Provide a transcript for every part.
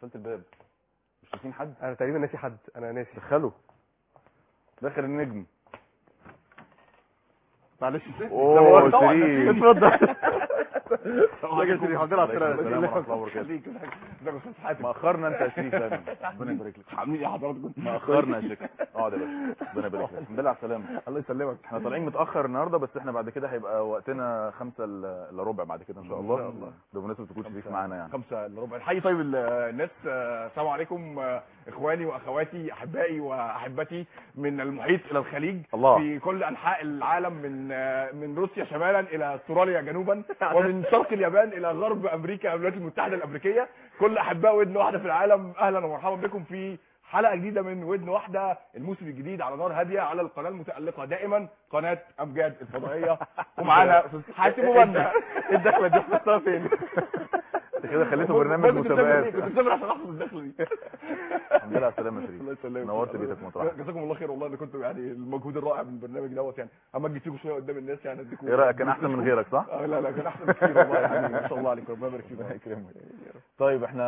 قفلت الباب مش شايفين حد انا تقريبا ناسي حد انا ناسي دخله دخل النجم معلش اوه طبعاً. شريف اتفضل ازيك يا شريف الحمد لله على عليكم السلامه السلام ورحمة الله وبركاته. خليك ازيك يا استاذ حاتم مأخرنا انت يا شريف دايما ربنا يبارك لك عاملين ايه حضراتكم مأخرنا يا شيخ اقعد يا باشا ربنا يبارك لك الحمد لله على السلامة الله يسلمك احنا طالعين متأخر النهارده بس احنا بعد كده هيبقى وقتنا خمسة الا إلا ربع بعد كده ان شاء الله إن شاء الله. بمناسبة وجود شريف معانا يعني خمسة الا ربع الحقيقة طيب ال- الناس آه، السلام عليكم آه، اخواني واخواتي احبائي واحبتي من المحيط الى الخليج الله. في كل انحاء العالم من آه، من روسيا شمالا الى استراليا جنوبا ومن شرق اليابان الى غرب امريكا الولايات المتحده الامريكيه كل احباء ودن واحده في العالم اهلا ومرحبا بكم في حلقه جديده من ودن واحده الموسم الجديد على نار هاديه على القناه المتالقه دائما قناه امجاد الفضائيه ومعانا استاذ حاتم مبنى الدخله دي حطها فين؟ انت كده خليته برنامج كنت مسافر مسابقات ليه؟ كنت مسافر عشان احفظ الدخله دي الحمد لله على السلامة يا الله شريف يسلمك نورت بيتك مطرح جزاكم الله خير والله ان كنتم يعني المجهود الرائع من البرنامج دوت يعني همجد فيكم شويه قدام الناس يعني اديكم ايه رأيك كان احسن من غيرك صح؟ آه لا لا كان احسن بكتير والله يعني ما شاء الله عليك ربنا يبارك فيك ربنا يكرمك طيب احنا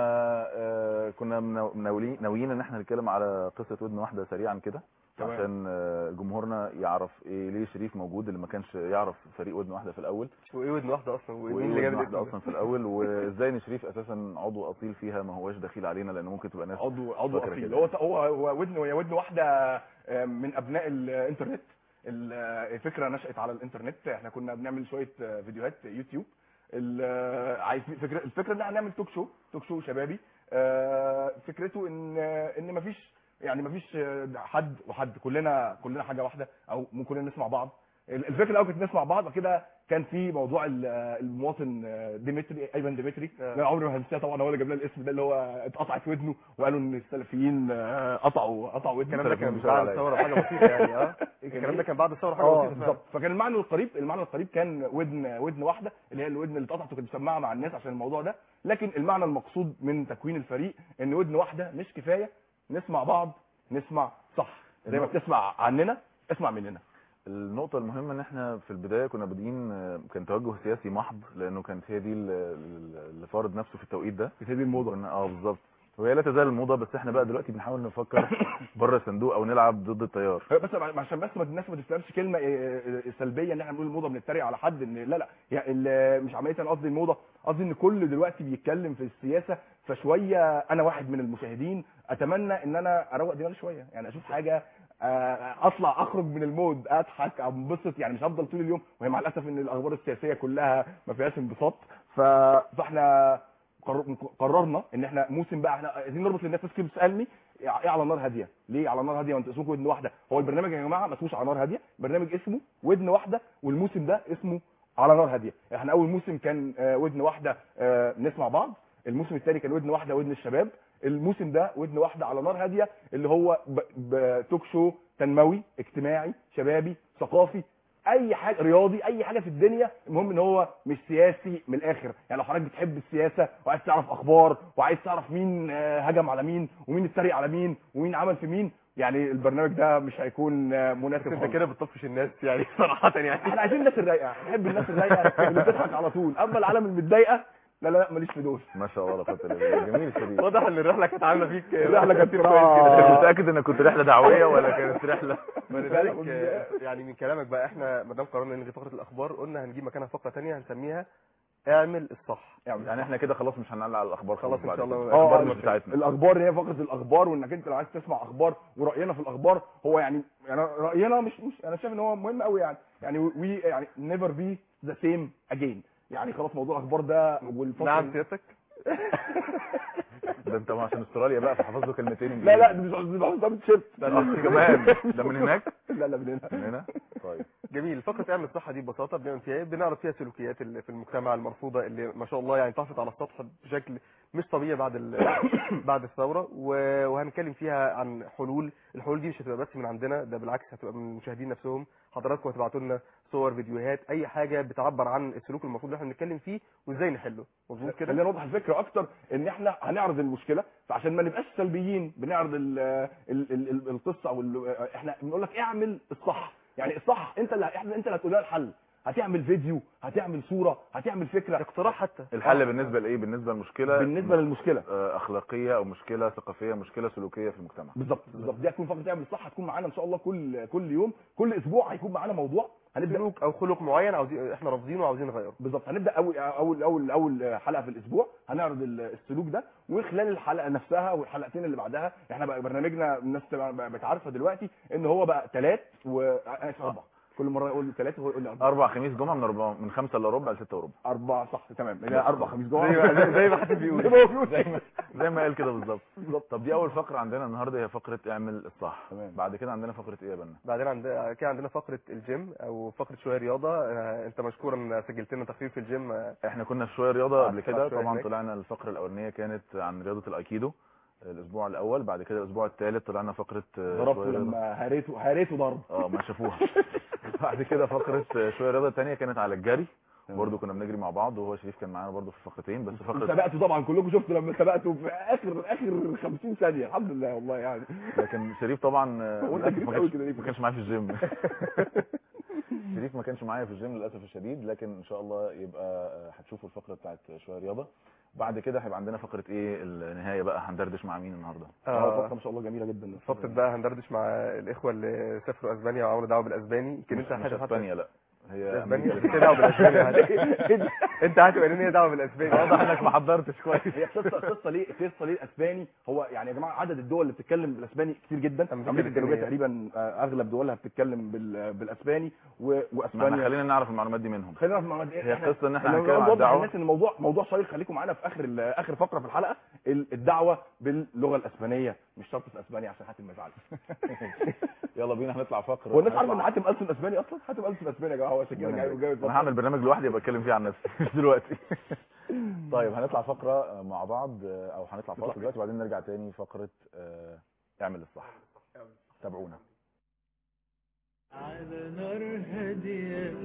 آه، كنا منو- مناولين ناويين ان احنا نتكلم على قصه ودن واحده سريعا كده تمام. عشان آه، جمهورنا يعرف ايه ليه شريف موجود اللي ما كانش يعرف فريق ودن واحده في الاول وايه ودن واحده اصلا وايه ومين اللي ودن جاب واحده الاسم اصلا في الاول وازاي ان شريف اساسا عضو اصيل فيها ما هواش دخيل علينا لان ممكن تبقى ناس عضو عضو فاكرة اصيل كده. هو هو هو ودن هي ودن واحده آه، من ابناء الانترنت ال- آه، الفكره نشات على الانترنت احنا كنا بنعمل شويه آه، فيديوهات يوتيوب ال- آه، عايز فكره الفكره ان احنا نعمل توك شو توك شو شبابي آه، فكرته ان آه، ان مفيش يعني مفيش آه، حد وحد كلنا كلنا حاجه واحده او ممكن كلنا نسمع بعض ال- الفكره الاول كنت نسمع بعض بعد كده كان في موضوع ال- المواطن آه، ديمتري ايمن ديمتري آه. لا عمري ما هنساه طبعا هو اللي جاب لنا الاسم ده اللي هو اتقطعت ودنه وقالوا ان السلفيين آه، قطعوا قطعوا ودنه الكلام ده كان مش بعد عليا. الثوره بحاجه بسيطه يعني اه الكلام ده كان بعد الثوره حاجه اه بسيطه فعلا. بالظبط فكان المعنى القريب المعنى القريب كان ودن ودن واحده اللي هي الودن اللي اتقطعت وكانت مسمعه مع الناس عشان الموضوع ده لكن المعنى المقصود من تكوين الفريق ان ودن واحده مش كفايه نسمع بعض نسمع صح زي ما بتسمع عننا اسمع مننا النقطة المهمة ان احنا في البداية كنا بادئين آه، كان توجه سياسي محض لانه كانت هي دي ال- ال- اللي فارض نفسه في التوقيت ده هي دي الموضه كنا اه بالظبط وهي لا تزال الموضة بس احنا بقى دلوقتي بنحاول نفكر بره الصندوق او نلعب ضد التيار بس عشان بس ما الناس ما تفهمش كلمه إيه، إيه، سلبيه ان احنا بنقول الموضه بنتريق على حد ان لا لا يعني ال- مش عمليه انا قصدي الموضه قصدي ان كل دلوقتي بيتكلم في السياسه فشويه انا واحد من المشاهدين اتمنى ان انا اروق دماغي شويه يعني اشوف حاجه آه، اطلع اخرج من المود اضحك انبسط يعني مش هفضل طول اليوم وهي مع الاسف ان الاخبار السياسيه كلها ما فيهاش انبساط ف... فاحنا قرر- قررنا ان احنا موسم بقى احنا عايزين نربط للناس ناس كتير بتسالني ايه على نار هاديه ليه على نار هاديه وانت اسمكم ودن واحده هو البرنامج يا جماعه ما اسموش على نار هاديه برنامج اسمه ودن واحده والموسم ده اسمه على نار هاديه احنا اول موسم كان آه، ودن واحده آه، نسمع بعض الموسم الثاني كان ودن واحده ودن الشباب الموسم ده ودن واحده على نار هاديه اللي هو ب- بتوك شو تنموي اجتماعي شبابي ثقافي اي حاجه رياضي اي حاجه في الدنيا المهم ان هو مش سياسي من الاخر يعني لو حضرتك بتحب السياسه وعايز تعرف اخبار وعايز تعرف مين آه، هجم على مين ومين اتريق على مين ومين عمل في مين يعني البرنامج ده مش هيكون آه، مناسب بس انت خالص. كده بتطفش الناس يعني صراحه يعني احنا عايزين الناس الرايقه نحب الناس الرايقه اللي بتضحك على طول اما العالم المتضايقه لا لا لا ماليش في دول ما شاء الله لا قوة الا بالله جميل شريف واضح ان الرحله كانت عامله فيك الرحلة كانت كتير صراحة- كويس انت جدا متأكد انك كنت رحلة دعوية ولا كانت رحلة ولذلك آه، يعني من كلامك بقى احنا ما دام قررنا نلغي فقره الاخبار قلنا هنجيب مكانها فقره ثانيه هنسميها اعمل الصح يعني احنا كده خلاص مش هنعلق على الاخبار خلاص إن بعد شاء كده. الله. الاخبار اه مش بتاعتنا الاخبار هي فقط الاخبار وانك انت لو عايز تسمع اخبار وراينا في الاخبار هو يعني يعني راينا مش مش انا شايف ان هو مهم قوي يعني يعني وي يعني نيفر بي ذا سيم اجين يعني خلاص موضوع الاخبار ده والفتره نعم سيادتك ده انت عشان استراليا بقى فحفظ له كلمتين انجليزي لا لا ده مش قصدي ده ده تيشيرت ده كمان ده من هناك لا لا من هنا من هنا طيب جميل فقره اعمل الصح دي ببساطه بنعمل فيها ايه بنعرض فيها سلوكيات اللي في المجتمع المرفوضه اللي ما شاء الله يعني طفت على السطح بشكل مش طبيعي بعد ال- بعد الثوره و- وهنتكلم فيها عن حلول الحلول دي مش هتبقى بس من عندنا ده بالعكس هتبقى من المشاهدين نفسهم حضراتكم هتبعتوا لنا صور فيديوهات اي حاجه بتعبر عن السلوك المفروض اللي احنا بنتكلم فيه وازاي نحله مظبوط كده خلينا نوضح الفكره اكتر ان احنا هنعرض المشكله فعشان ما نبقاش سلبيين بنعرض ال ال ال ال القصه او ال- احنا بنقول لك اعمل الصح يعني الصح انت اللي احنا انت اللي هتقول لنا الحل هتعمل فيديو هتعمل صوره هتعمل فكره اقتراح حتى الحل بالنسبه لايه بالنسبه للمشكله بالنسبه للمشكله آه، اخلاقيه او مشكله ثقافيه مشكله سلوكيه في المجتمع بالظبط بالظبط دي هتكون فقره تعمل صح هتكون معانا ان شاء الله كل كل يوم كل اسبوع هيكون معانا موضوع هنبدا سلوك او خلق معين عاوزين احنا رافضينه وعاوزين نغيره بالظبط هنبدا اول اول اول اول حلقه في الاسبوع هنعرض ال- السلوك ده وخلال الحلقه نفسها والحلقتين اللي بعدها احنا بقى برنامجنا الناس تبقى- بقت عارفه دلوقتي ان هو بقى ثلاث و أنا آسف، اربع كل مره يقول ثلاثه وهو يقول لي اربع اربع خميس جمعه من أربعة من خمسة الا ربع لستة وربع اربع صح تمام لا اربع خميس جمعه زي ما- زي ما حاتم بيقول. زي ما هو بيقول زي ما زي ما قال كده بالظبط بالظبط طب دي اول فقره عندنا النهارده هي فقره اعمل الصح تمام. بعد كده عندنا فقره ايه يا بنا بعدين عندنا كده عندنا فقره الجيم او فقره شويه رياضه آه، انت مشكورا سجلت لنا تقرير في الجيم آه، احنا كنا في شويه رياضه آه، قبل طلعت كده شوية طبعا هناك. طلعنا الفقره الاولانيه كانت عن رياضه الايكيدو الاسبوع الاول بعد كده الاسبوع الثالث طلعنا فقره آه، ضربته شوية رياضة. لما هريته هريته ضرب اه ما شافوها بعد كده فقره آه، شويه رياضه تانية كانت على الجري برضه كنا بنجري مع بعض وهو شريف كان معانا برضه في الفقرتين بس فقره سبقته طبعا كلكم شفتوا لما سبقته في اخر اخر 50 ثانيه الحمد لله والله يعني لكن شريف طبعا آه، هو انت للأسف جريت ما قوي كانش- كده ليه؟ ما كانش معايا في الجيم شريف ما كانش معايا في الجيم للاسف الشديد لكن ان شاء الله يبقى آه، هتشوفوا الفقره بتاعت شويه رياضه بعد كده هيبقى عندنا فقره ايه النهايه بقى هندردش مع مين النهارده اه آه، فقره ما شاء الله جميله جدا فقره بقى هندردش مع الاخوه اللي سافروا اسبانيا وعملوا دعوه بالاسباني يمكن مش انت مش حاجه حتى اسبانيا لا هي اسبانيا أمريكا. انت دعوه بالاسباني يعني. انت هتبقى لنا دعوه بالاسباني واضح انك ما حضرتش كويس هي قصه قصه ليه قصه ليه الاسباني هو يعني يا جماعه عدد الدول اللي بتتكلم بالاسباني كتير جدا أمريكا امريكا الجنوبيه اللاتينية. تقريبا آه، اغلب دولها بتتكلم بال- بالاسباني و- ما احنا واسبانيا خلينا نعرف المعلومات دي منهم خلينا في المعلومات هي إحنا- قصة إن إحنا لما هنتكلم عن نوضح الدعوة. للناس ان الموضوع موضوع شيق خليكم معانا في اخر ال- اخر فقره في الحلقه ال- الدعوه باللغه الاسبانيه مش شرط في اسبانيا عشان حاتم ما يزعلش يلا بينا هنطلع فقره هو الناس عارفه ان هنطلع- حاتم ألسن اسباني اصلا حاتم ألسن اسباني يا جماعه هو عشان كده جاي جاي انا هعمل برنامج لوحدي ابقى اتكلم فيه عن نفسي مش دلوقتي طيب هنطلع فقره مع بعض آه، او هنطلع فقره دلوقتي وبعدين نرجع تاني فقره آه، اعمل الصح تابعونا على نار هادية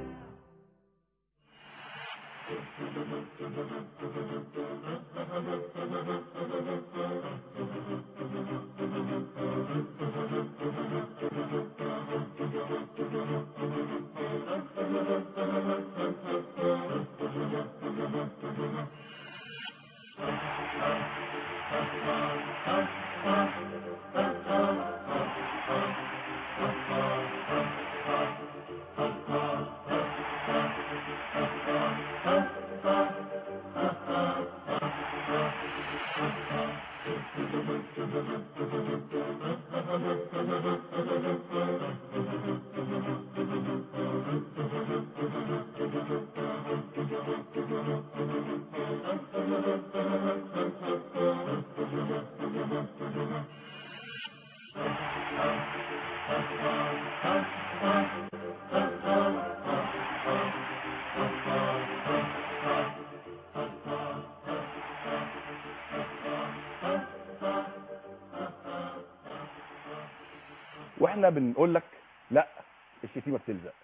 واحنا بنقول لك لا الشتيمه بتلزق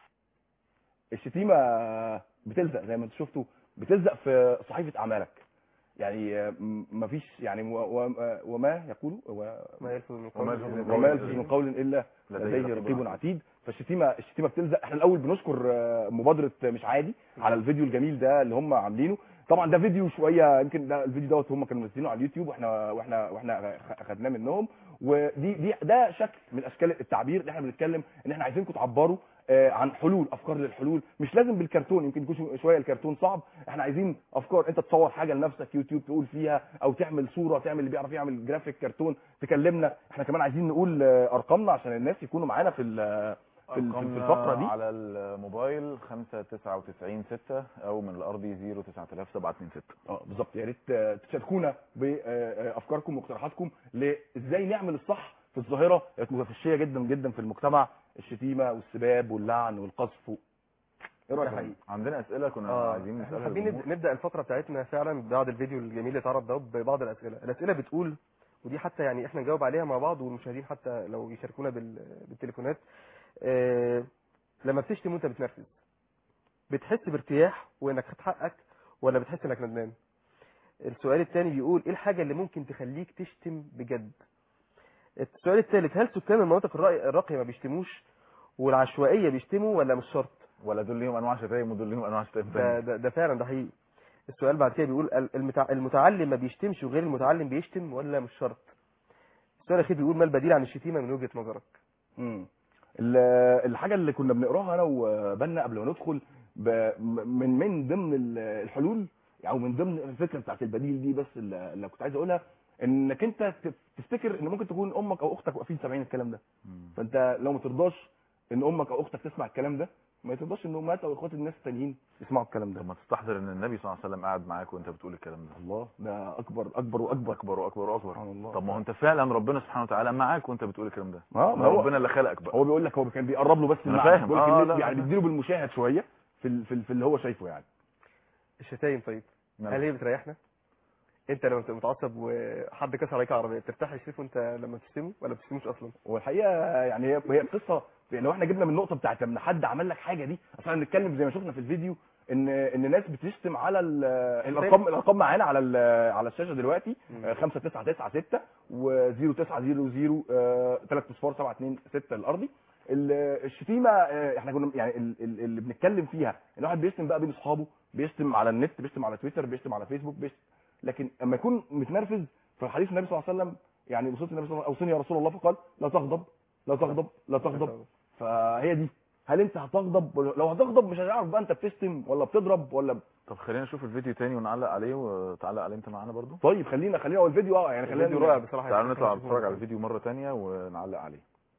الشتيمه بتلزق زي ما انتم شفتوا بتلزق في صحيفه اعمالك يعني م- مفيش يعني و- و- وما يقول و- ما يلفظ من وما قول يلفظ من وما يلفظ من قول الا لديه لديه رقيب رقيب عتيد فالشتيمه الشتيمه بتلزق احنا الاول بنشكر آه، مبادره مش عادي على الفيديو الجميل ده اللي هم عاملينه طبعا ده فيديو شويه يمكن ده الفيديو دوت هم كانوا منزلينه على اليوتيوب واحنا واحنا واحنا خ- خدناه منهم ودي دي ده شكل من اشكال التعبير اللي احنا بنتكلم ان احنا عايزينكم تعبروا آه، عن حلول افكار للحلول مش لازم بالكرتون يمكن يكون شو- شويه الكرتون صعب احنا عايزين افكار انت تصور حاجه لنفسك يوتيوب تقول فيها او تعمل صوره تعمل اللي بيعرف يعمل جرافيك كرتون تكلمنا احنا كمان عايزين نقول آه، ارقامنا عشان الناس يكونوا معانا في ال- في ال- في أرقامنا الفقره دي على الموبايل 599 6 او من الارضي 09726 اه بالظبط يا ريت آه، تشاركونا بافكاركم واقتراحاتكم لازاي نعمل الصح في الظاهره المتفشيه جدا جدا في المجتمع الشتيمه والسباب واللعن والقذف و... ايه رايك يا حقيقي؟ عندنا اسئله كنا اه عايزين احنا نسالها حابين للجمهور. نبدا نبدا الفقره بتاعتنا فعلا بعد الفيديو الجميل اللي اتعرض ده ببعض الاسئله الاسئله بتقول ودي حتى يعني احنا نجاوب عليها مع بعض والمشاهدين حتى لو يشاركونا بال- بالتليفونات آه لما بتشتم وانت بتنرفز بتحس بارتياح وانك خدت حقك ولا بتحس انك ندمان السؤال الثاني بيقول ايه الحاجه اللي ممكن تخليك تشتم بجد السؤال الثالث هل سكان المناطق الراقي- الراقيه ما بيشتموش والعشوائيه بيشتموا ولا مش شرط ولا دول ليهم انواع شتايم ودول ليهم انواع شتايم ده تانية ده, ده فعلا ده حقيقي السؤال بعد كده بيقول ال- المتع... المتعلم ما بيشتمش وغير المتعلم بيشتم ولا مش شرط السؤال الاخير بيقول ما البديل عن الشتيمه من وجهه نظرك مم. ال- الحاجه اللي كنا بنقراها انا وبنا قبل ما ندخل ب- من من ضمن ال- الحلول او من ضمن الفكره بتاعت البديل دي بس اللي اللي كنت عايز اقولها انك انت ت- تفتكر ان ممكن تكون امك او اختك واقفين سامعين الكلام ده مم. فانت لو ما ترضاش ان امك او اختك تسمع الكلام ده ما ترضاش ان امهات او اخوات الناس التانيين يسمعوا الكلام ده طب ما تستحضر ان النبي صلى الله عليه وسلم قاعد معاك وانت بتقول الكلام ده الله ده اكبر اكبر واكبر اكبر واكبر واكبر سبحان الله طب ما هو انت فعلا ربنا سبحانه وتعالى معاك وانت بتقول الكلام ده اه ما ربنا اللي خلقك بقى هو بيقول لك هو كان بيقرب له بس أنا المعنى. فاهم. بيقول لك آه، إن- لا، يعني لا. بيديله بالمشاهد شويه في ال- في, ال- في اللي هو شايفه يعني الشتايم طيب هل هي بتريحنا انت لما تبقى متعصب وحد كسر عليك عربيه بترتاح يا شريف وانت لما تشتمه ولا بتشتموش اصلا والحقيقه يعني هي هي قصه لو احنا جبنا من النقطه بتاعت لما حد عمل لك حاجه دي اصلا بنتكلم زي ما شفنا في الفيديو ان ان ناس بتشتم على ال- الارقام الارقام معانا على ال- على الشاشه دلوقتي مم. 5996 و0900 3 اصفار 726 الارضي ال- الشتيمه آه، احنا كنا يعني ال- ال- اللي بنتكلم فيها ان الواحد بيشتم بقى بين اصحابه بيشتم على النت بيشتم على تويتر بيشتم على فيسبوك بيشتم لكن اما يكون متنرفز في حديث النبي صلى الله عليه وسلم يعني وصلت النبي صلى الله عليه وسلم اوصني يا رسول الله فقال لا تغضب لا تغضب لا تغضب فهي دي هل انت هتغضب ولا- لو هتغضب مش هتعرف بقى انت بتشتم ولا بتضرب ولا طب خلينا نشوف الفيديو تاني ونعلق عليه وتعلق عليه انت معانا برضو طيب خلينا خلينا هو الفيديو اه يعني خلينا الفيديو رائع بصراحه تعالوا نطلع نشوفه. نتفرج على الفيديو مرة تانية ونعلق عليه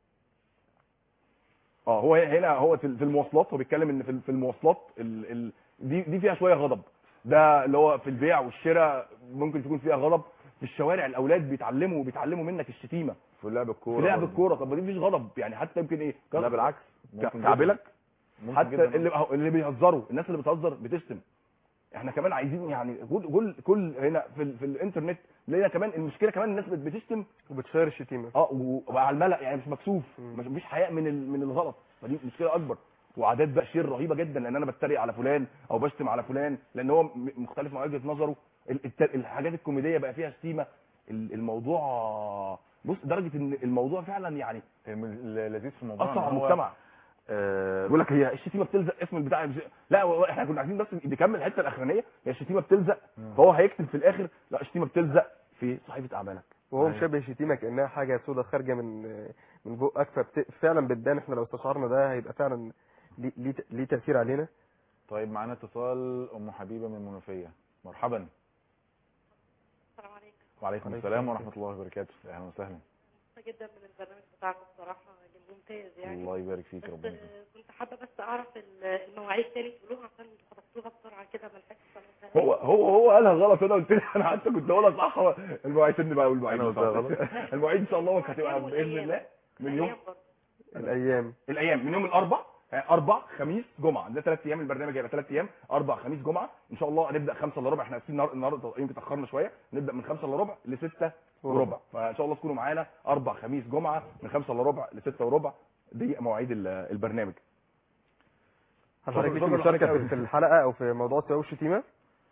اه هو هنا هو في في المواصلات هو بيتكلم ان في في المواصلات ال ال دي دي فيها شويه غضب ده اللي هو في البيع والشراء ممكن تكون فيها غضب في الشوارع الاولاد بيتعلموا بيتعلموا منك الشتيمه في لعب الكورة في لعب برضو. الكوره طب ما دي مفيش غضب يعني حتى يمكن ايه لا بالعكس ممكن جداً. كعبلك ممكن حتى جداً. اللي أهو اللي بيهزروا الناس اللي بتهزر بتشتم احنا كمان عايزين يعني كل كل كل هنا في, ال- في الانترنت لقينا كمان المشكله كمان الناس بت- بتشتم وبتشير الشتيمه اه وبقى على الملأ يعني مش مكسوف مم. مش مفيش حياء من ال- من الغلط فدي مشكله اكبر وعادات بقى شير رهيبه جدا لان انا بتريق على فلان او بشتم على فلان لان هو م- مختلف مع وجهه نظره ال- الت- الحاجات الكوميديه بقى فيها شتيمه ال- الموضوع بص درجه ان الموضوع فعلا يعني اللذيذ في الموضوع اثر إن على هو، المجتمع آه، بيقول لك هي الشتيمه بتلزق اسم البتاع مش- لا هو احنا كنا عايزين بس نكمل الحته الاخرانيه هي الشتيمه بتلزق مم. فهو هيكتب في الاخر لا الشتيمه بتلزق في صحيفه اعمالك وهو أيوة. مشابه الشتيمه كانها حاجه سودة خارجه من من بقك ففعلا بتبان احنا لو استشعرنا ده هيبقى فعلا ليه- ليه ليه تاثير علينا طيب معانا اتصال ام حبيبه من المنوفيه مرحبا السلام عليكم وعليكم عليكم السلام السلام. ورحمه الله وبركاته اهلا وسهلا مبسوطة جدا من البرنامج بتاعكم بصراحة ممتاز يعني الله يبارك فيك بس ربنا يكرمك. آه، كنت حابة بس أعرف ال- المواعيد تاني تقولوها عشان خطفتوها بسرعة كده ما لحقتش أعملها. هو هو هو قالها غلط انا قلت لها انا حتى كنت اقولها صح هو المواعيد سن بقى والمواعيد أنا قلتها غلط. المواعيد ان شاء الله هتبقى الأيام باذن والأيام. الله من يوم الأيام برضه. الايام الايام من يوم الاربع آه، اربع خميس جمعه ده ثلاث ايام البرنامج هيبقى ثلاث ايام اربع خميس جمعه ان شاء الله هنبدا خمسة الا ربع احنا اسفين النهار- النهارده يمكن اتاخرنا شويه نبدا من خمسة الا ربع لستة وربع فان شاء الله تكونوا معانا اربع خميس جمعه من خمسة الا ربع لستة وربع دي مواعيد ال- البرنامج هل حضرتك ليك شكراً مشاركه لحضرتك في- في الحلقه او في موضوع سواء الشتيمه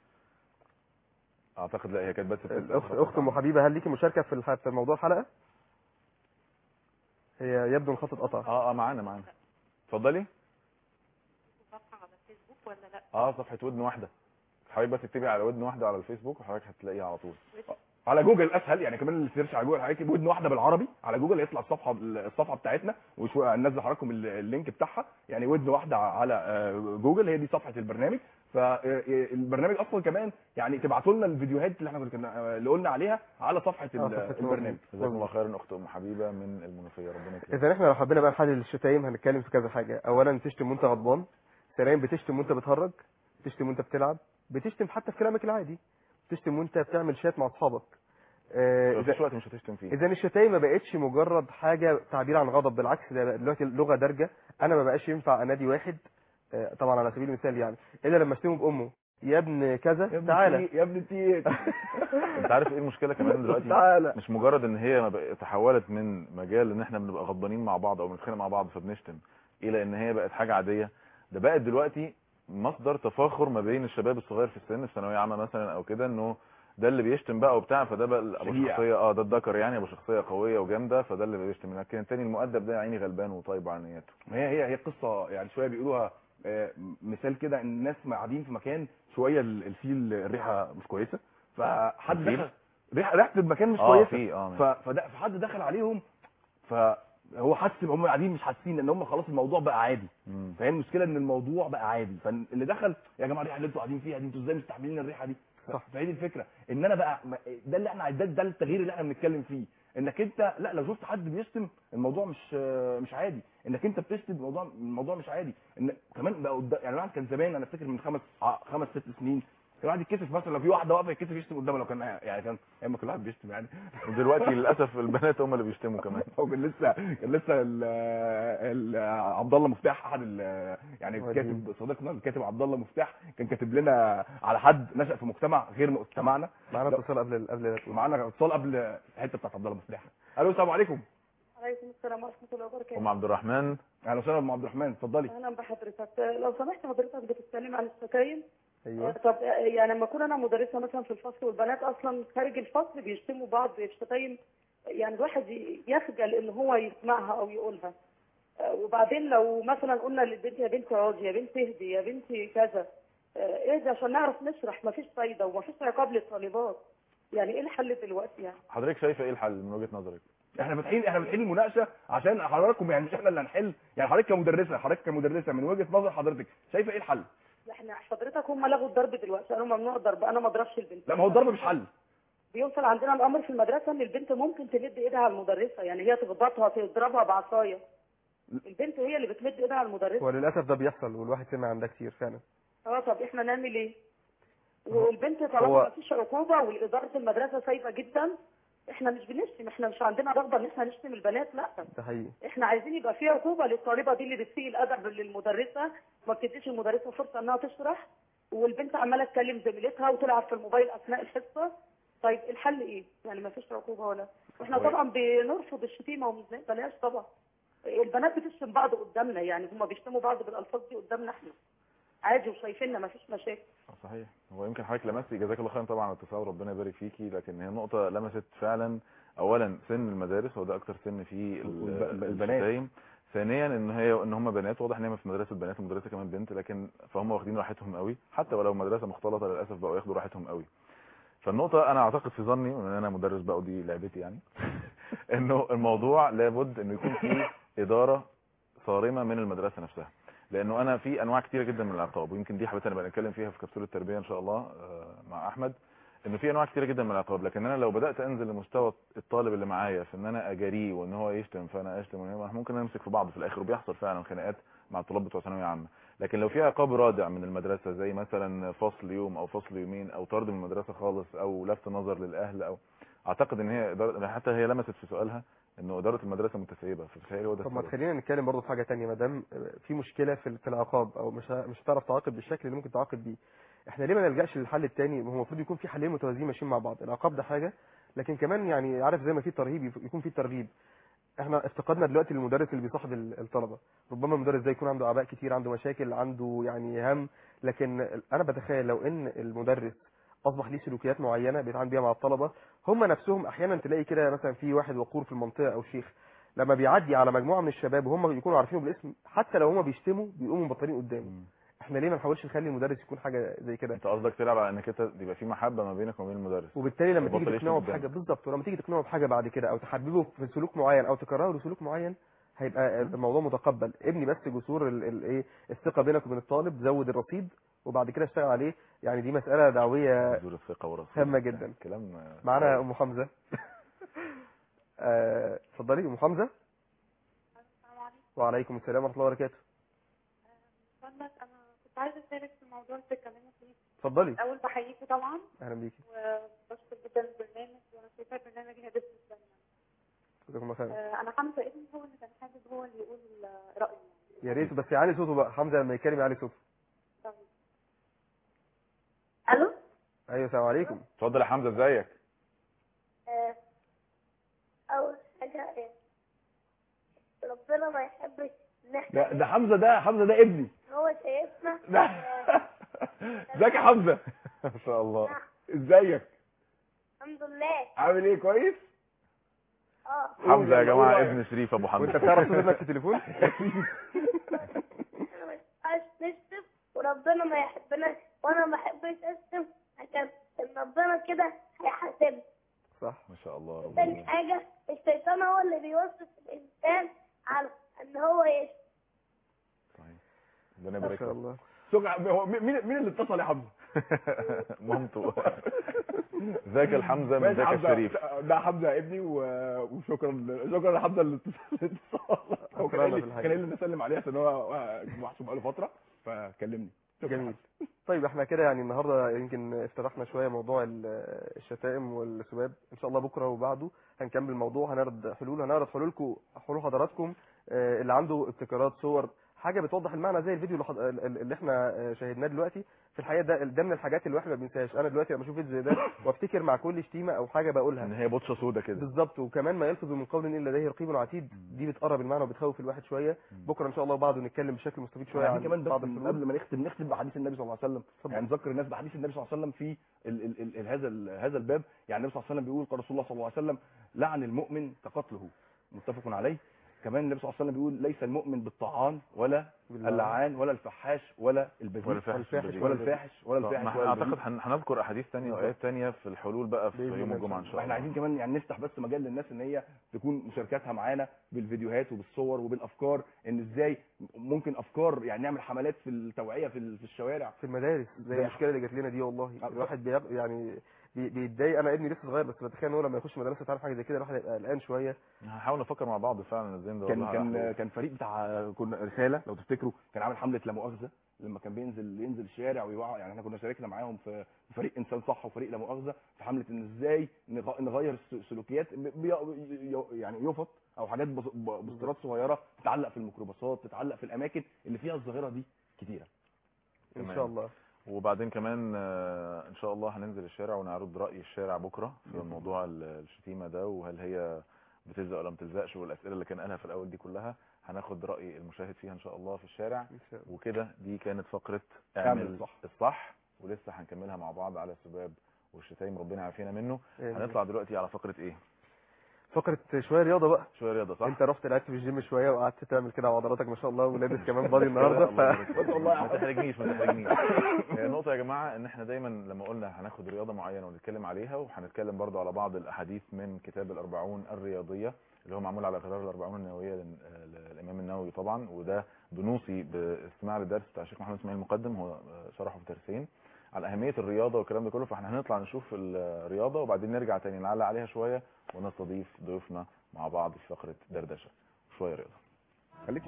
اعتقد لا هي كانت بس بتسأل الاخت فقط اخت ام عن- حبيبه هل ليكي مشاركه في الح- في موضوع الحلقه هي يبدو الخط اتقطع اه اه معانا معانا اتفضلي صفحة على الفيسبوك ولا لا اه صفحه ودن واحده حضرتك بس تكتبي على ودن واحده على الفيسبوك وحضرتك هتلاقيها على طول على جوجل اسهل يعني كمان اللي سيرش على جوجل حضرتك ودن واحده بالعربي على جوجل يطلع الصفحه الصفحه بتاعتنا وشويه هننزل حضراتكم ال- اللينك بتاعها يعني ودن واحده على آه، جوجل هي دي صفحه البرنامج فالبرنامج اصلا كمان يعني تبعتوا لنا الفيديوهات اللي احنا كنا اللي قلنا عليها على صفحه ال- آه، صفحة البرنامج جزاكم الله خيرا اخت ام حبيبه من المنوفيه ربنا يكرمك اذا احنا لو حبينا بقى نحلل الشتايم هنتكلم في كذا حاجه اولا تشتم وانت غضبان ثانيا بتشتم وانت بتهرج بتشتم وانت بتلعب بتشتم حتى في كلامك العادي بتشتم وانت بتعمل شات مع اصحابك آه، ما اذا فيش وقت مش هتشتم فيه اذا الشتايم ما بقتش مجرد حاجه تعبير عن غضب بالعكس ده بقى دلوقتي لغه دارجه انا ما بقاش ينفع انادي واحد آه، طبعا على سبيل المثال يعني الا لما اشتمه بامه يا ابن يا كذا ابن تعالى التي- يا ابن التيت انت عارف ايه المشكله كمان دلوقتي تعالى مش مجرد ان هي ما بق- تحولت من مجال ان احنا بنبقى غضبانين مع بعض او بنتخانق مع بعض فبنشتم الى ان هي بقت حاجه عاديه ده بقت دلوقتي مصدر تفاخر ما بين الشباب الصغير في السن في ثانويه عامه مثلا او كده انه ده اللي بيشتم بقى وبتاع فده بقى ابو شجيع. شخصيه اه ده الذكر يعني ابو شخصيه قويه وجامده فده اللي بيشتم لكن التاني المؤدب ده يا عيني غلبان وطيب على نيته ما هي هي هي قصه يعني شويه بيقولوها آه، مثال كده ان الناس قاعدين في مكان شويه ال- الفيل الريحه مش كويسه فحد الفيل؟ دخل ريحه ريحه المكان مش اه كويسه في اه ف- فده فحد دخل عليهم فهو حس هم قاعدين مش حاسين ان هم خلاص الموضوع بقى عادي مم. فهي المشكله ان الموضوع بقى عادي فاللي دخل يا جماعه الريحه اللي انتوا قاعدين فيها دي انتوا ازاي مستحملين الريحه دي صح. فهي دي الفكره ان انا بقى ما- ده اللي احنا ده, ده التغيير اللي احنا بنتكلم فيه انك انت لا لو شفت حد بيشتم الموضوع مش مش عادي انك انت بتشتم الموضوع الموضوع مش عادي ان كمان بقى قدام يعني الواحد كان زمان انا افتكر من خمس ع- خمس ست سنين كان الواحد يتكسف مثلا لو في واحده واقفه يتكسف يشتم قدامها لو كان يعني كان ايام ما كل واحد بيشتم يعني ودلوقتي للاسف البنات هم اللي بيشتموا كمان هو كان لسه كان لسه ال- ال- عبد الله مفتاح احد ال- يعني الكاتب صديقنا الكاتب عبد الله مفتاح كان كاتب لنا على حد نشأ في مجتمع غير مجتمعنا معانا لا. اتصال قبل قبل ومعانا اتصال قبل الحته بتاعت عبد الله مفتاح الو السلام عليكم عليكم السلام ورحمه الله وبركاته ام عبد الرحمن اهلا وسهلا ام عبد الرحمن اتفضلي اهلا بحضرتك لو سمحت حضرتك بتتكلم عن الشتايم ايوه طب يعني لما اكون انا مدرسه مثلا في الفصل والبنات اصلا خارج الفصل بيشتموا بعض بشتايم يعني الواحد يخجل ان هو يسمعها او يقولها آه، وبعدين لو مثلا قلنا للبنت يا بنتي اقعدي يا بنتي اهدي يا بنتي كذا آه، اهدي عشان نعرف نشرح مفيش فايده ومفيش عقاب للطالبات يعني ايه الحل دلوقتي يعني حضرتك شايفه ايه الحل من وجهه نظرك احنا فاتحين احنا فاتحين المناقشه عشان حضراتكم يعني مش احنا اللي هنحل يعني حضرتك كمدرسه حضرتك كمدرسه من وجهه نظر حضرتك شايفه ايه الحل احنا حضرتك هم لغوا الضرب دلوقتي قالوا ممنوع الضرب انا ما اضربش البنت لا ما هو الضرب مش حل بيوصل عندنا الامر في المدرسه ان البنت ممكن تمد ايدها على المدرسه يعني هي تخبطها تضربها بعصايه البنت هي اللي بتمد ايدها على المدرسه وللاسف ده بيحصل والواحد سمع عن ده كتير فعلا اه طب احنا نعمل ايه والبنت طالما هو- ما فيش عقوبه والاداره المدرسه سايبه جدا احنا مش بنشتم احنا مش عندنا رغبه ان احنا نشتم البنات لا ده حقيقي احنا عايزين يبقى في عقوبه للطالبه دي اللي بتسيء الادب للمدرسه ما بتديش المدرسه فرصه انها تشرح والبنت عماله تكلم زميلتها وتلعب في الموبايل اثناء الحصه طيب الحل ايه؟ يعني ما فيش عقوبه ولا احنا كويس. طبعا بنرفض الشتيمه ومش بلاش طبعا البنات بتشتم بعض قدامنا يعني هم بيشتموا بعض بالالفاظ دي قدامنا احنا عادي وشايفيننا ما فيش مشاكل آه، صحيح هو يمكن حضرتك لمستي جزاك الله خيرا طبعا على الاتصال ربنا يبارك فيكي لكن هي نقطه لمست فعلا اولا سن المدارس هو ده اكتر سن فيه ال- والب- البنات. الشتايم ثانيا ان هي ان هم بنات واضح ان هي في مدرسه بنات المدرسه كمان بنت لكن فهم واخدين راحتهم قوي حتى ولو مدرسه مختلطه للاسف بقوا ياخدوا راحتهم قوي فالنقطه انا اعتقد في ظني وان انا مدرس بقى ودي لعبتي يعني انه الموضوع لابد انه يكون فيه اداره صارمه من المدرسه نفسها لانه انا في انواع كتيره جدا من العقاب ويمكن دي حاجه انا بنتكلم فيها في كبسوله التربيه ان شاء الله آه، مع احمد انه في انواع كتيره جدا من العقاب لكن انا لو بدات انزل لمستوى الطالب اللي معايا في ان انا اجاريه وان هو يشتم فانا اشتم وإن هو- ممكن نمسك في بعض في الاخر وبيحصل فعلا خناقات مع الطلاب بتوع ثانويه عامه لكن لو في عقاب رادع من المدرسه زي مثلا فصل يوم او فصل يومين او طرد من المدرسه خالص او لفت نظر للاهل او اعتقد ان هي إدارة حتى هي لمست في سؤالها انه اداره المدرسه متسيبه فبتهيألي هو ده طب ما السبب. تخلينا نتكلم برضه في حاجه تانية ما دام في مشكله في في العقاب او مش ه- مش هتعرف تعاقب بالشكل اللي ممكن تعاقب بيه احنا ليه ما نلجاش للحل التاني هو المفروض يكون في حلين متوازيين ماشيين مع بعض العقاب ده حاجه لكن كمان يعني عارف زي ما في ترهيب يف- يكون في ترغيب احنا افتقدنا دلوقتي للمدرس اللي بيصاحب ال- الطلبه ربما المدرس ده يكون عنده اعباء كتير عنده مشاكل عنده يعني هم لكن انا بتخيل لو ان المدرس اصبح ليه سلوكيات معينه بيتعامل بيها مع الطلبه هم نفسهم احيانا تلاقي كده مثلا في واحد وقور في المنطقه او شيخ لما بيعدي على مجموعه من الشباب وهم يكونوا عارفينه بالاسم حتى لو هم بيشتموا بيقوموا مبطلين قدامه مم. احنا ليه ما نحاولش نخلي المدرس يكون حاجه زي كده انت قصدك تلعب على انك انت يبقى في محبه ما بينك وما بين المدرس وبالتالي لما يبطل تيجي يشتم تقنعه قدامك. بحاجه بالظبط ولما تيجي تقنعه بحاجه بعد كده او تحببه في سلوك معين او تكرهه لسلوك معين هيبقى الموضوع متقبل ابني بس جسور ال- ال- ايه الثقه بينك وبين الطالب زود الرصيد وبعد كده اشتغل عليه يعني دي مساله دعويه زور الثقه والرصيد هامة جدا. كلام آه، معانا ام حمزه آه، اتفضلي ام حمزه السلام عليكم وعليكم السلام ورحمه الله وبركاته فضلك انا كنت عايزه اشارك في الموضوع اللي بتتكلموا فيه اتفضلي الاول بحييكم طبعا اهلا بيكي وبشكر جدا البرنامج وانا شايفه البرنامج هادف جدا جزاكم الله خير آه، انا حمزه ابني هو اللي كان حابب هو اللي يقول آه، رايه يا ريت بس يعلي صوته بقى حمزه لما يتكلم يعلي صوته طيب. الو ايوه السلام عليكم اتفضل يا حمزه ازيك آه، أول حاجة آه، ربنا ما يحبش إن إحنا ده, ده حمزه ده حمزه ده ابني هو شايفنا ده ازيك يا حمزه ما شاء الله ازيك الحمد لله عامل ايه كويس اه حمزه يا قول جماعه رأيك. ابن شريف ابو حمزه وانت بتعرف صوت ابنك في التليفون إحنا ما ينفعش نشتم وربنا ما يحبناش وانا ما بحبش اشتم عشان إن ربنا كده هيحاسبني صح ما شاء الله تاني ربنا حاجة الشيطان هو اللي بيوسوس الإنسان على إن هو يشتم صحيح ربنا ما يبارك شاء لك الله سجع هو مين مين اللي اتصل يا حمزه؟ مامته ذاك الحمزه من ماشي ذاك حمزة، الشريف ده حمزه ابني و- وشكرا شكرا لحمزه اللي اتصل هو كان قايل أكرمنا لي- في الحاجة. كان قايل لي نسلم عليه عشان هو محسوب بقاله فتره فكلمني شكرا جميل طيب احنا كده يعني النهارده يمكن افتتحنا شويه موضوع ال- الشتائم والسباب ان شاء الله بكره وبعده هنكمل الموضوع هنعرض حلول هنعرض حلولكم حلول حضراتكم آه، اللي عنده ابتكارات صور حاجه بتوضح المعنى زي الفيديو اللي, حض... اللي احنا آه، شاهدناه دلوقتي في الحقيقه ده ده من الحاجات اللي الواحد ما بينساهاش انا دلوقتي لما اشوف فيديو زي ده وافتكر مع كل شتيمه او حاجه بقولها ان هي بطشه سودا كده بالظبط وكمان ما يلفظ من قول ان لديه رقيب عتيد دي بتقرب المعنى وبتخوف الواحد شويه بكره ان شاء الله وبعده نتكلم بشكل مستفيض شويه يعني عن كمان بس بعض من الحلول قبل ما نختم نختم بحديث النبي صلى الله عليه وسلم اتفضل. يعني نذكر الناس بحديث النبي صلى الله عليه وسلم في ال ال ال ال هذا ال هذا الباب يعني النبي صلى الله عليه وسلم بيقول قال رسول الله صلى الله عليه وسلم لعن المؤمن كقتله متفق عليه كمان النبي صلى الله عليه وسلم بيقول ليس المؤمن بالطعان ولا اللعان ولا الفحاش ولا البذيء ولا الفاحش والفاحش بالبذيء. ولا الفاحش ولا طب ما الفاحش احنا ولا اعتقد البذيء. هن- هنذكر احاديث تانية وايات تانية في الحلول بقى في بإذن يوم الله الجمعه ان شاء واحنا الله عايزين كمان يعني نفتح بس مجال للناس ان هي تكون مشاركاتها معانا بالفيديوهات وبالصور وبالافكار ان ازاي ممكن افكار يعني نعمل حملات في التوعيه في ال- في الشوارع في المدارس زي زي- المشكله اللي جات لنا دي والله آه، الواحد بيغ... يعني بي- بيتضايق انا ابني لسه صغير بس بتخيل ان هو لما يخش مدرسه تعرف حاجه زي كده الواحد هيبقى قلقان شويه هنحاول نفكر مع بعض فعلا ازاي ندور كان لها على كان حلول. كان فريق بتاع كنا رساله لو تفتكروا كان عامل حمله لا مؤاخذه لما كان بينزل ينزل الشارع ويوعى يعني احنا كنا شاركنا معاهم في في فريق انسان صح وفريق لا مؤاخذه في حمله ان ازاي نغ- نغير الس- السلوكيات بي- بي- يعني يفط او حاجات بس- ب- بوسترات صغيره تتعلق في الميكروباصات تتعلق في الاماكن اللي فيها الظاهره دي كتيره ان تمام. شاء الله وبعدين كمان آه، ان شاء الله هننزل الشارع ونعرض راي الشارع بكره في موضوع ال- الشتيمه ده وهل هي بتلزق ولا ما بتلزقش والاسئله اللي كان قالها في الاول دي كلها هناخد راي المشاهد فيها ان شاء الله في الشارع ان شاء الله وكده دي كانت فقره اعمل اعمل الصح. الصح ولسه هنكملها مع بعض على السباب والشتايم ربنا يعافينا منه آمين. هنطلع دلوقتي على فقره ايه فقره شويه رياضه بقى شويه رياضه صح انت رحت لعبت في الجيم شويه وقعدت تعمل كده عضلاتك ما شاء الله ولابس كمان بادي النهارده الله ف... يبارك فيك. ما تحرجنيش ما تحرجنيش هي النقطة يا جماعة ان احنا دايما لما قلنا هناخد رياضة معينة ونتكلم عليها وهنتكلم برضو على بعض الاحاديث من كتاب الاربعون الرياضية اللي هو معمول على غرار الاربعون النووية لل- للامام النووي طبعا وده بنوصي باستماع للدرس بتاع الشيخ محمد اسماعيل المقدم هو شرحه في درسين على اهمية الرياضة والكلام ده كله فاحنا هنطلع نشوف الرياضة وبعدين نرجع تاني نعلق عليها شوية ونستضيف ضيوفنا مع بعض في فقرة دردشة شوية رياضة خليك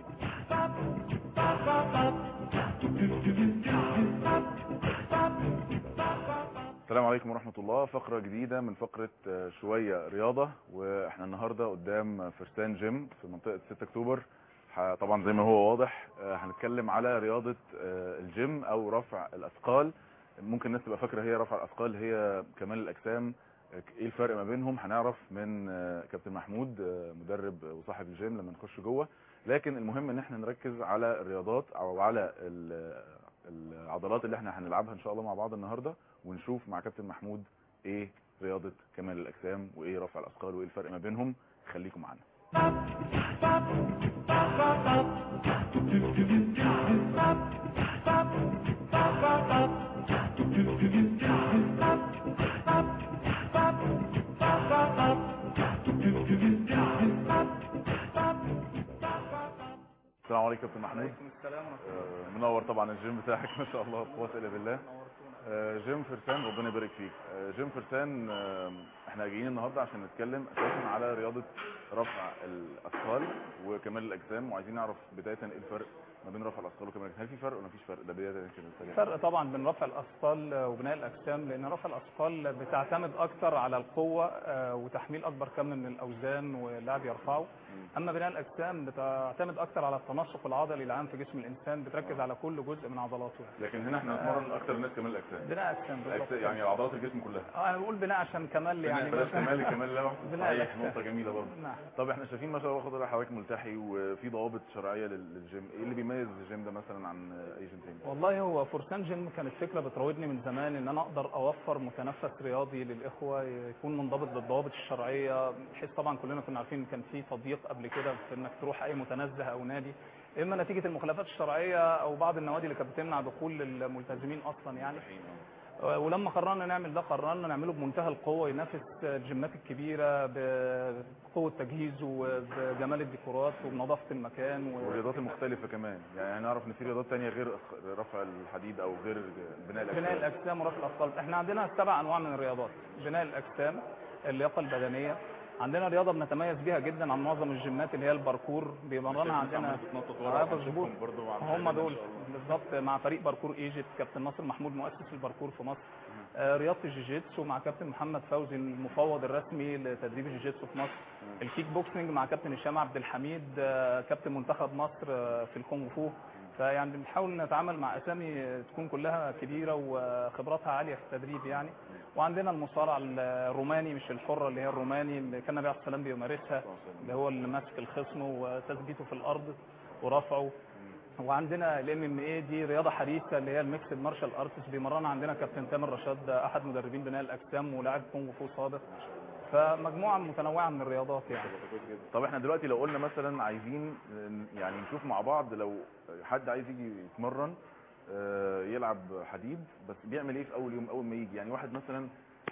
السلام عليكم ورحمة الله فقرة جديدة من فقرة آه، شوية رياضة واحنا النهاردة قدام فرسان جيم في منطقة 6 اكتوبر ح- طبعا زي ما هو واضح آه، هنتكلم على رياضة آه، الجيم او رفع الاثقال ممكن الناس تبقى فاكرة هي رفع الاثقال هي كمال الاجسام آه، ايه الفرق ما بينهم هنعرف من آه، كابتن محمود آه، مدرب وصاحب الجيم لما نخش جوه لكن المهم ان احنا نركز على الرياضات او على ال- العضلات اللي احنا هنلعبها ان شاء الله مع بعض النهارده ونشوف مع كابتن محمود ايه رياضة كمال الاجسام وايه رفع الاثقال وايه الفرق ما بينهم خليكم معانا السلام عليكم كابتن محمود السلام آه، منور طبعا الجيم بتاعك ما شاء الله لا قوه الا بالله آه، جيم فرسان ربنا يبارك فيك آه، جيم فرسان آه، احنا جايين النهارده عشان نتكلم اساسا على رياضه رفع الاثقال وكمال الاجسام وعايزين نعرف بدايه ايه الفرق ما بين رفع الاثقال وكمال الاجسام هل في فرق ولا مفيش فرق ده بدايه كده سريع فرق طبعا بين رفع الاثقال وبناء الاجسام لان رفع الاثقال بتعتمد اكتر على القوه آه، وتحميل اكبر كم من الاوزان واللاعب يرفعه اما بناء الاجسام بتعتمد اكتر على التناسق العضلي العام في جسم الانسان بتركز على كل جزء من عضلاته لكن هنا احنا بنتمرن اكتر الناس كمال الاجسام بناء اجسام بالظبط الأجسام- يعني عضلات الجسم كلها اه انا بقول بناء عشان كمال يعني بلاش كمال كمال لا بناء صحيح الأجسام. نقطه جميله برضه نعم طب احنا شايفين ما شاء الله خضر حضرتك ملتحي وفي ضوابط شرعيه لل- للجيم ايه اللي بيميز الجيم ده مثلا عن اي جيم تاني والله هو فرسان جيم كانت فكره بتراودني من زمان ان انا اقدر اوفر متنفس رياضي للاخوه يكون منضبط بالضوابط الشرعيه بحيث طبعا كلنا كنا عارفين ان كان في تضييق قبل كده في انك تروح اي متنزه او نادي اما نتيجه المخالفات الشرعيه او بعض النوادي اللي كانت بتمنع دخول الملتزمين اصلا يعني ولما قررنا نعمل ده قررنا نعمله بمنتهى القوه ينافس الجيمات الكبيره بقوه تجهيزه وبجمال الديكورات وبنظافه المكان و... والرياضات المختلفه كمان يعني نعرف ان في رياضات تانية غير رفع الحديد او غير بناء الاجسام بناء الاجسام ورفع الاثقال احنا عندنا سبع انواع من الرياضات بناء الاجسام اللياقه البدنيه عندنا رياضه بنتميز بيها جدا عن معظم الجيمات اللي هي الباركور بيمرنها عندنا آه، مظبوط هم دول بالظبط مع فريق باركور ايجيبت كابتن ناصر محمود مؤسس الباركور في مصر آه، رياضه الجيجيتسو مع كابتن محمد فوزي المفوض الرسمي لتدريب الجيجيتسو في مصر الكيك بوكسنج مع كابتن هشام عبد الحميد آه، كابتن منتخب مصر آه، في الكونغ فو فيعني بنحاول نتعامل مع اسامي تكون كلها كبيره وخبراتها عاليه في التدريب يعني وعندنا المصارع الروماني مش الحره اللي هي الروماني اللي كان النبي عليه الصلاه والسلام بيمارسها اللي هو اللي ماسك الخصم وتثبيته في الارض ورفعه وعندنا الام ام اي دي رياضه حديثه اللي هي الميكسد مارشال ارتس بيمرنا عندنا كابتن تامر رشاد احد مدربين بناء الاجسام ولاعب كونغ فو سابق فمجموعه متنوعه من الرياضات يعني طب احنا دلوقتي لو قلنا مثلا عايزين يعني نشوف مع بعض لو حد عايز يجي يتمرن آه، يلعب حديد بس بيعمل ايه في اول يوم اول ما يجي يعني واحد مثلا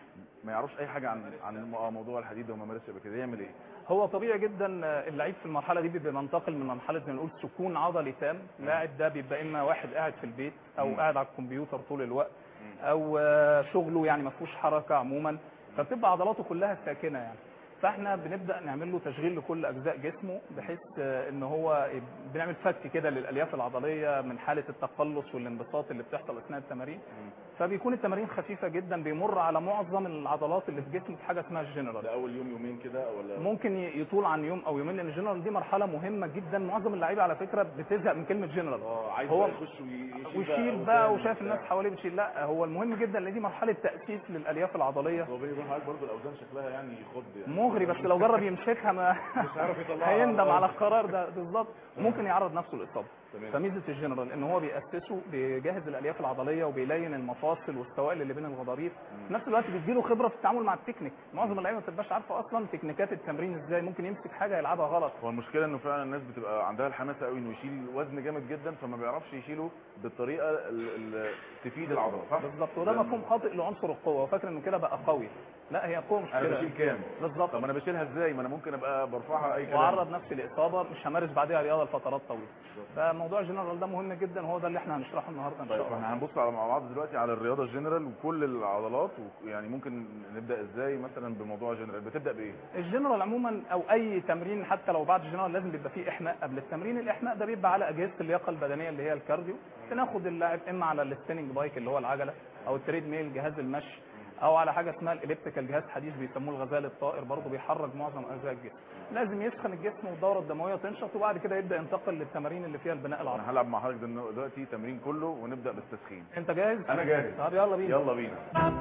ما يعرفش اي حاجه عن عن آه، موضوع الحديد وما مارسش قبل كده يعمل ايه هو طبيعي جدا اللعيب في المرحله دي بيبقى منتقل من مرحله زي ما نقول سكون عضلي تام لاعب ده بيبقى اما واحد قاعد في البيت او مم. قاعد على الكمبيوتر طول الوقت او آه، شغله يعني ما فيهوش حركه عموما فبتبقى عضلاته كلها ساكنه يعني فاحنا بنبدا نعمل له تشغيل لكل اجزاء جسمه بحيث آه، ان هو بنعمل فك كده للالياف العضليه من حاله التقلص والانبساط اللي بتحصل اثناء التمارين فبيكون التمارين خفيفه جدا بيمر على معظم العضلات اللي في جسمه في حاجه اسمها الجنرال ده اول يوم يومين كده ولا ممكن ي- يطول عن يوم او يومين لان الجنرال دي مرحله مهمه جدا معظم اللعيبه على فكره بتزهق من كلمه جنرال اه عايز هو بقى يخش ويشيل ويشيل بقى وشايف الناس حواليه بتشيل لا هو المهم جدا لان دي مرحله تاسيس للالياف العضليه هو بيني وبين حضرتك برضه الاوزان شكلها يعني يخض يعني مغري بس لو جرب يمسكها ما مش عارف يطلعها هيندم آه. على القرار ده بالظبط ممكن يعرض نفسه للاصابه تمام. فميزه الجنرال ان هو بيأسسه بيجهز الالياف العضليه وبيلين المفاصل والسوائل اللي بين الغضاريف في نفس الوقت بيديله خبره في التعامل مع التكنيك معظم اللعيبه ما بتبقاش عارفه اصلا تكنيكات التمرين ازاي ممكن يمسك حاجه يلعبها غلط هو المشكله انه فعلا الناس بتبقى عندها الحماسه قوي انه يشيل وزن جامد جدا فما بيعرفش يشيله بالطريقه اللي تفيد العضله صح بالظبط وده مفهوم خاطئ لعنصر القوه وفاكر انه كده بقى قوي لا هي قوه مش انا كده بشيل كام بالظبط طب انا بشيلها ازاي ما انا ممكن ابقى برفعها اي كلام وعرض نفسي لاصابه مش همارس بعدها رياضه لفترات طويله فموضوع الجنرال ده مهم جدا وهو ده اللي احنا هنشرحه النهارده ان شاء طيب الله احنا هنبص على مع بعض دلوقتي على الرياضه الجنرال وكل العضلات ويعني ممكن نبدا ازاي مثلا بموضوع جنرال بتبدا بايه الجنرال عموما او اي تمرين حتى لو بعد الجنرال لازم بيبقى فيه احماء قبل التمرين الاحماء ده بيبقى على اجهزه اللياقه البدنيه اللي هي الكارديو بناخد اللاعب اما على السبيننج بايك اللي هو العجله او التريد ميل جهاز المشي او على حاجه اسمها الاليبتيكال جهاز حديث بيسموه الغزال الطائر برضه بيحرك معظم اجزاء الجسم لازم يسخن الجسم والدوره الدمويه تنشط وبعد كده يبدا ينتقل للتمارين اللي فيها البناء العضلي انا هلعب مع حضرتك دل- دلوقتي تمرين كله ونبدا بالتسخين انت جاهز انا جاهز طب يلا بينا يلا بينا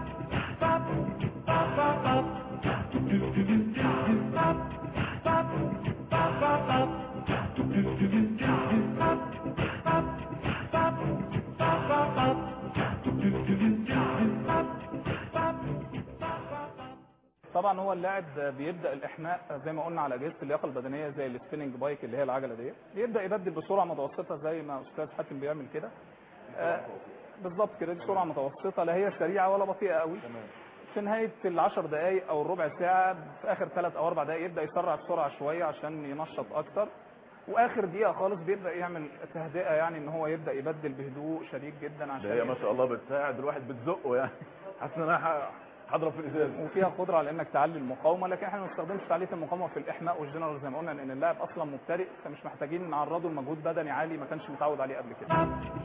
طبعا هو اللاعب بيبدا الاحماء زي ما قلنا على اجهزه اللياقه البدنيه زي السبيننج بايك اللي هي العجله دي بيبدا يبدل بسرعه متوسطه زي ما استاذ حاتم بيعمل كده آه، بالظبط كده دي سرعه متوسطه لا هي سريعه ولا بطيئه قوي في نهايه العشر دقائق او الربع ساعه في اخر ثلاث او اربع دقائق يبدا يسرع السرعه شويه عشان ينشط اكتر واخر دقيقه خالص بيبدا يعمل تهدئه يعني ان هو يبدا يبدل بهدوء شديد جدا عشان ده هي ما شاء الله بتساعد الواحد بتزقه يعني حاسس ان انا ه- هضرب في الازاز وفيها قدره على انك تعلي المقاومه لكن احنا ما بنستخدمش تعليه المقاومه في الاحماء والجنرال زي ما قلنا لان اللاعب اصلا مبتدئ فمش محتاجين نعرضه لمجهود بدني عالي ما كانش متعود عليه قبل كده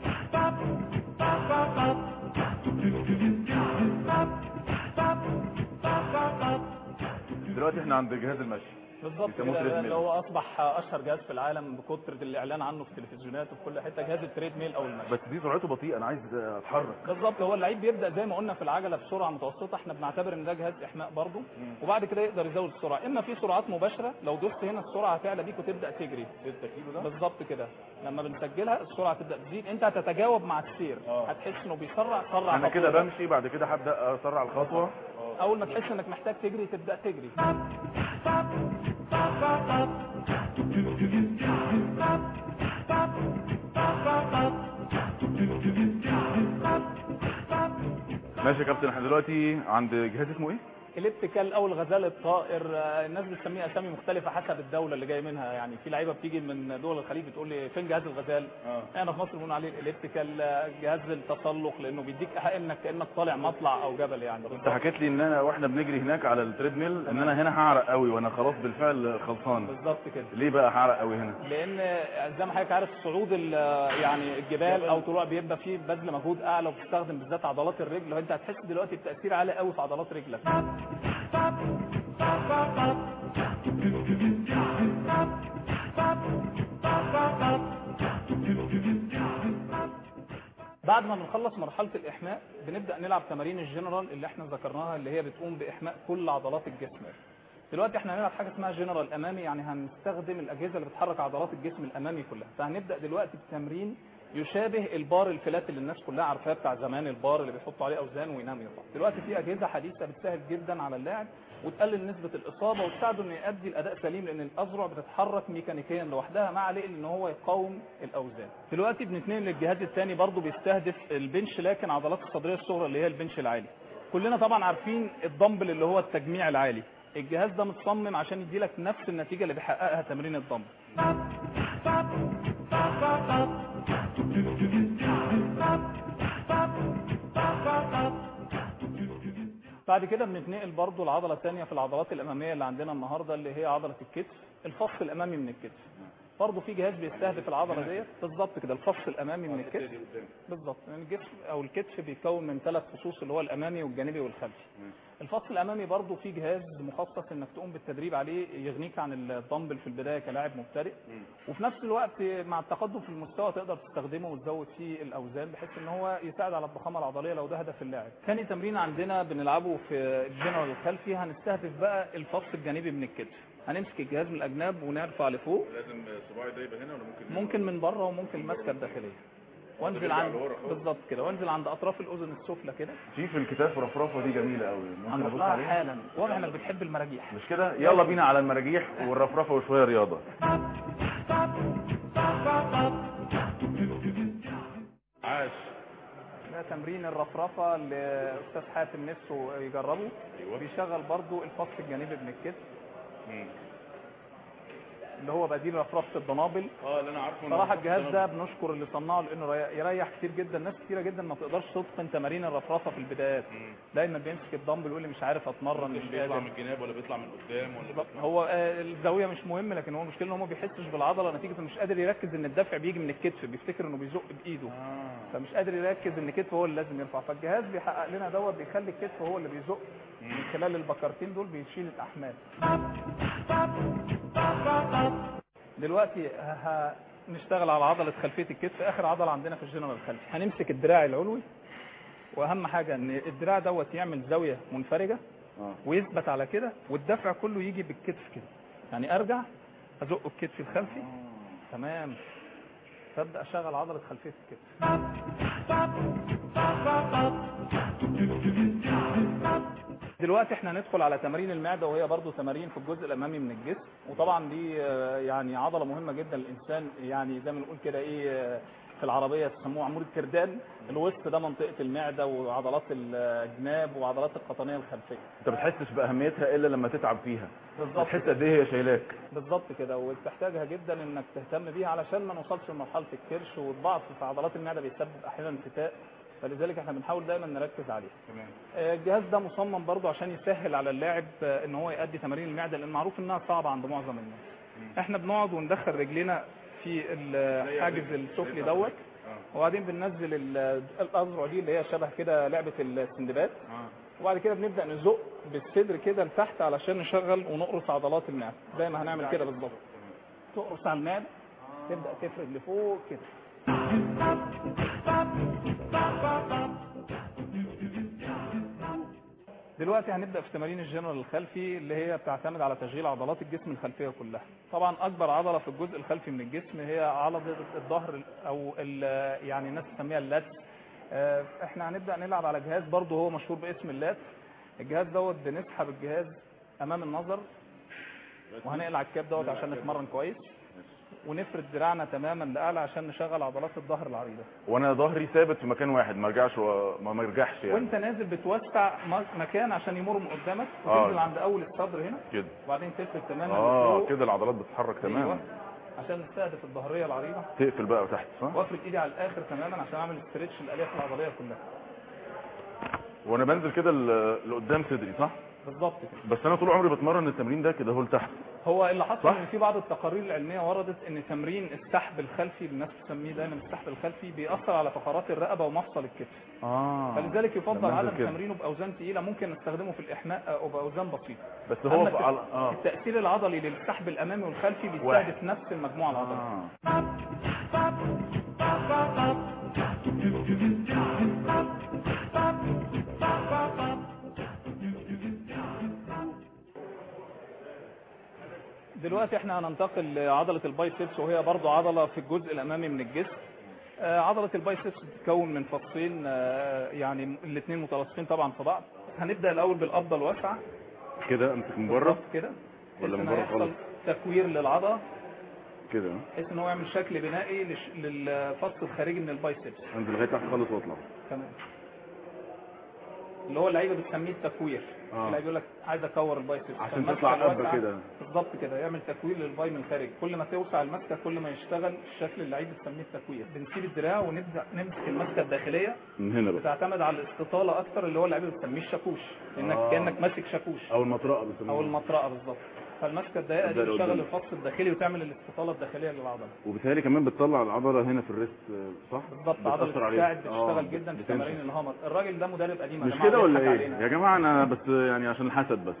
دلوقتي احنا عند جهاز المشي بالظبط بيسموه كده تريد ده ميل. اللي هو اصبح اشهر جهاز في العالم بكثره الاعلان عنه في التلفزيونات وفي كل حته جهاز التريد ميل او المشي بس دي سرعته بطيئه انا عايز اتحرك بالظبط هو اللعيب بيبدا زي ما قلنا في العجله بسرعه متوسطه احنا بنعتبر ان ده جهاز احماء برضه وبعد كده يقدر يزود السرعه اما في سرعات مباشره لو دوست هنا السرعه هتعلى بيك وتبدا تجري 6 كيلو ده بالظبط كده لما بنسجلها السرعه تبدا تزيد انت هتتجاوب مع السير آه. هتحس انه بيسرع سرع انا كده خطوة. بمشي بعد كده هبدا اسرع الخطوه اول ما تحس انك محتاج تجري تبدا تجري ماشي يا كابتن احنا دلوقتي عند جهاز اسمه ايه الابتكال او الغزال الطائر آه، الناس بتسميه اسامي مختلفه حسب الدوله اللي جاي منها يعني في لعيبه بتيجي من دول الخليج بتقول لي فين جهاز الغزال اه احنا في مصر بنقول عليه الابتكال آه، جهاز التسلق لانه بيديك ايحاء انك كانك طالع مطلع او جبل يعني انت حكيت لي ان انا واحنا بنجري هناك على التريد ميل ان انا هنا هعرق قوي وانا خلاص بالفعل خلصان بالظبط كده ليه بقى هعرق قوي هنا لان زي ما حضرتك عارف صعود ال- يعني الجبال او طلوع بيبقى فيه بذل مجهود اعلى وبتستخدم بالذات عضلات الرجل وانت هتحس دلوقتي بتاثير عالي قوي في عضلات رجلك بعد ما بنخلص مرحله الاحماء بنبدا نلعب تمارين الجنرال اللي احنا ذكرناها اللي هي بتقوم باحماء كل عضلات الجسم دلوقتي احنا هنلعب حاجه اسمها جنرال امامي يعني هنستخدم الاجهزه اللي بتحرك عضلات الجسم الامامي كلها فهنبدا دلوقتي بتمرين يشابه البار الفلات اللي الناس كلها عارفاه بتاع زمان البار اللي بيحطوا عليه اوزان وينام يطلع دلوقتي في اجهزه حديثه بتسهل جدا على اللاعب وتقلل نسبه الاصابه وتساعده انه يؤدي الاداء سليم لان الاذرع بتتحرك ميكانيكيا لوحدها مع عليه ان هو يقاوم الاوزان دلوقتي بنتنقل للجهاز الثاني برضه بيستهدف البنش لكن عضلات الصدريه الصغرى اللي هي البنش العالي كلنا طبعا عارفين الدمبل اللي هو التجميع العالي الجهاز ده متصمم عشان يديلك نفس النتيجه اللي بيحققها تمرين الدمبل بعد كده بنتنقل برضو العضلة الثانية في العضلات الأمامية اللي عندنا النهاردة اللي هي عضلة الكتف الفص الأمامي من الكتف برضو في جهاز بيستهدف العضلة ديت بالظبط كده الفص الأمامي من الكتف بالظبط لأن الجسم أو الكتف بيتكون من ثلاث فصوص اللي هو الأمامي والجانبي والخلفي الفص الأمامي برضو في جهاز مخصص إنك تقوم بالتدريب عليه يغنيك عن الدمبل في البداية كلاعب مبتدئ وفي نفس الوقت مع التقدم في المستوى تقدر تستخدمه وتزود فيه الاوزان بحيث ان هو يساعد على الضخامه العضليه لو ده هدف اللاعب. ثاني تمرين عندنا بنلعبه في الجنرال الخلفي هنستهدف بقى الفص الجانبي من الكتف. هنمسك الجهاز من الاجناب ونرفع لفوق لازم صباعي ده يبقى هنا ولا ممكن ممكن من بره وممكن المسكه الداخليه. وانزل بيرجع عند لورا خالص. بالظبط كده وانزل عند اطراف الاذن السفلى كده في في الكتاف رفرفه دي جميله قوي ممكن هنروح ابص لها عليها حالا واضح انك بتحب المراجيح. مش كده يلا بينا على المراجيح والرفرفه وشويه رياضه عاش ده تمرين الرفرفه اللي استاذ حاتم نفسه يجربه ايوه بيشغل برضو الفص الجانبي من الكتف اللي هو بديل رفرفه الضنابل اه اللي انا عارفه إنه- صراحه الجهاز ده بنشكر اللي صنعه لانه ري- يريح كتير جدا ناس كتيره جدا ما تقدرش تتقن تمارين الرفرفه في البدايات دايما بيمسك الدمبل يقول لي مش عارف اتمرن مش قادر الجناب ولا بيطلع من قدام ولا هو آه، الزاويه مش مهم لكن هو المشكله ان هو ما بيحسش بالعضله نتيجه إنه مش قادر يركز ان الدفع بيجي من الكتف بيفتكر انه بيزق بايده فمش قادر يركز ان كتفه هو اللي لازم يرفع فالجهاز بيحقق لنا دوت بيخلي الكتف هو اللي بيزق من خلال البكرتين دول بيشيل الاحمال دلوقتي ه- هنشتغل على عضله خلفيه الكتف اخر عضله عندنا في الجنرال الخلفي هنمسك الدراع العلوي واهم حاجه ان الدراع دوت يعمل زاويه منفرجه اه ويثبت على كده والدفع كله يجي بالكتف كده يعني ارجع ازق الكتف الخلفي تمام فابدا اشغل عضله خلفيه الكتف دلوقتي احنا هندخل على تمارين المعده وهي برضو تمارين في الجزء الامامي من الجسم وطبعا دي آه، يعني عضله مهمه جدا للانسان يعني زي ما نقول كده ايه آه، في العربيه تسموه عمود الكردان الوسط ده منطقه المعده وعضلات الجناب وعضلات القطنيه الخلفيه انت بتحسش باهميتها الا لما تتعب فيها بالظبط بتحس قد ايه هي شايلاك بالظبط كده وبتحتاجها جدا انك تهتم بيها علشان ما نوصلش لمرحله الكرش والضعف في عضلات المعده بيسبب احيانا انفتاء فلذلك احنا بنحاول دايما نركز عليه تمام آه، الجهاز ده مصمم برضه عشان يسهل على اللاعب آه، ان هو يؤدي تمارين المعده لان معروف انها صعبه عند معظم الناس احنا بنقعد وندخل رجلينا في الحاجز السفلي دوت وبعدين بننزل ال- الاذرع دي اللي هي شبه كده لعبه السندباد وبعد كده بنبدا نزق بالصدر كده لتحت علشان نشغل ونقرص عضلات المعده زي ما هنعمل كده بالظبط تقرص على المعده تبدا تفرد لفوق كده دلوقتي هنبدا في تمارين الجنرال الخلفي اللي هي بتعتمد على تشغيل عضلات الجسم الخلفيه كلها طبعا اكبر عضله في الجزء الخلفي من الجسم هي عضله الظهر او ال- يعني الناس تسميها اللات آه، احنا هنبدا نلعب على جهاز برضه هو مشهور باسم اللات الجهاز دوت بنسحب الجهاز امام النظر وهنقلع الكاب دوت عشان نتمرن كويس ونفرد دراعنا تماما لاعلى عشان نشغل عضلات الظهر العريضه وانا ظهري ثابت في مكان واحد ما ارجعش و... ما ما ارجعش يعني وانت نازل بتوسع م- مكان عشان يمر من قدامك آه. وتنزل عند اول الصدر هنا كده وبعدين تفرد تماما اه لفوق. كده العضلات بتتحرك أيوة. تماما عشان نستهدف الظهريه العريضه تقفل بقى تحت صح وافرد ايدي على الاخر تماما عشان اعمل استرتش الالياف العضليه كلها وانا بنزل كده ل- لقدام صدري صح بالظبط كده بس انا طول عمري بتمرن التمرين ده كده هو لتحت هو اللي حصل صح. ان في بعض التقارير العلميه وردت ان تمرين السحب الخلفي اللي الناس بتسميه دايما السحب الخلفي بيأثر على فقرات الرقبه ومفصل الكتف اه فلذلك يفضل لما أنزل عدم كده. تمرينه باوزان ثقيله ممكن نستخدمه في الاحماء او باوزان بسيطه بس هو أما في على... اه التاثير العضلي للسحب الامامي والخلفي واحد. بيستهدف نفس المجموعه العضليه آه. دلوقتي احنا هننتقل لعضله البايسبس وهي برضو عضله في الجزء الامامي من الجسم آه، عضله البايسبس بتتكون من فصين آه، يعني الاثنين متلاصقين طبعا في بعض هنبدا الاول بالقبضه الواسعه كده امسك من بره بالظبط كده ولا بحيث من إن بره هيحصل خالص؟ تكوير للعضله كده بحيث ان هو يعمل شكل بنائي لش... للفص الخارجي من البايسبس انزل لغايه تحت خالص واطلع تمام اللي هو اللعيبه بتسميه التكوير آه. اللعيب يقول لك عايز اكور البايسبس عشان فالمسكة تطلع قبة الواسعة كده. بالظبط كده يعمل تكوير للباي من الخارج كل ما توسع المسكه كل ما يشتغل الشكل اللعيب بتسميه التكوير بنسيب الدراع ونبدا نمسك المسكه الداخليه من هنا بقى بتعتمد على الاستطاله اكتر اللي هو اللعيبه بتسميه الشاكوش لانك آه. كانك ماسك شاكوش او المطرقه بيسموها او المطرقه بالظبط فالمسكه الضيقه دي تبدأ بتشغل لقدام. الفص الداخلي وتعمل الاستطاله الداخليه للعضله وبالتالي كمان بتطلع العضله هنا في الريست آه، صح بالظبط بتأثر عضله عليها. الساعد آه، بتشتغل جدا في بتنشف. تمارين الهامر الراجل ده مدرب قديم يا مش جماعة كده ولا بيضحك ايه علينا. يا جماعه انا بس يعني عشان الحسد بس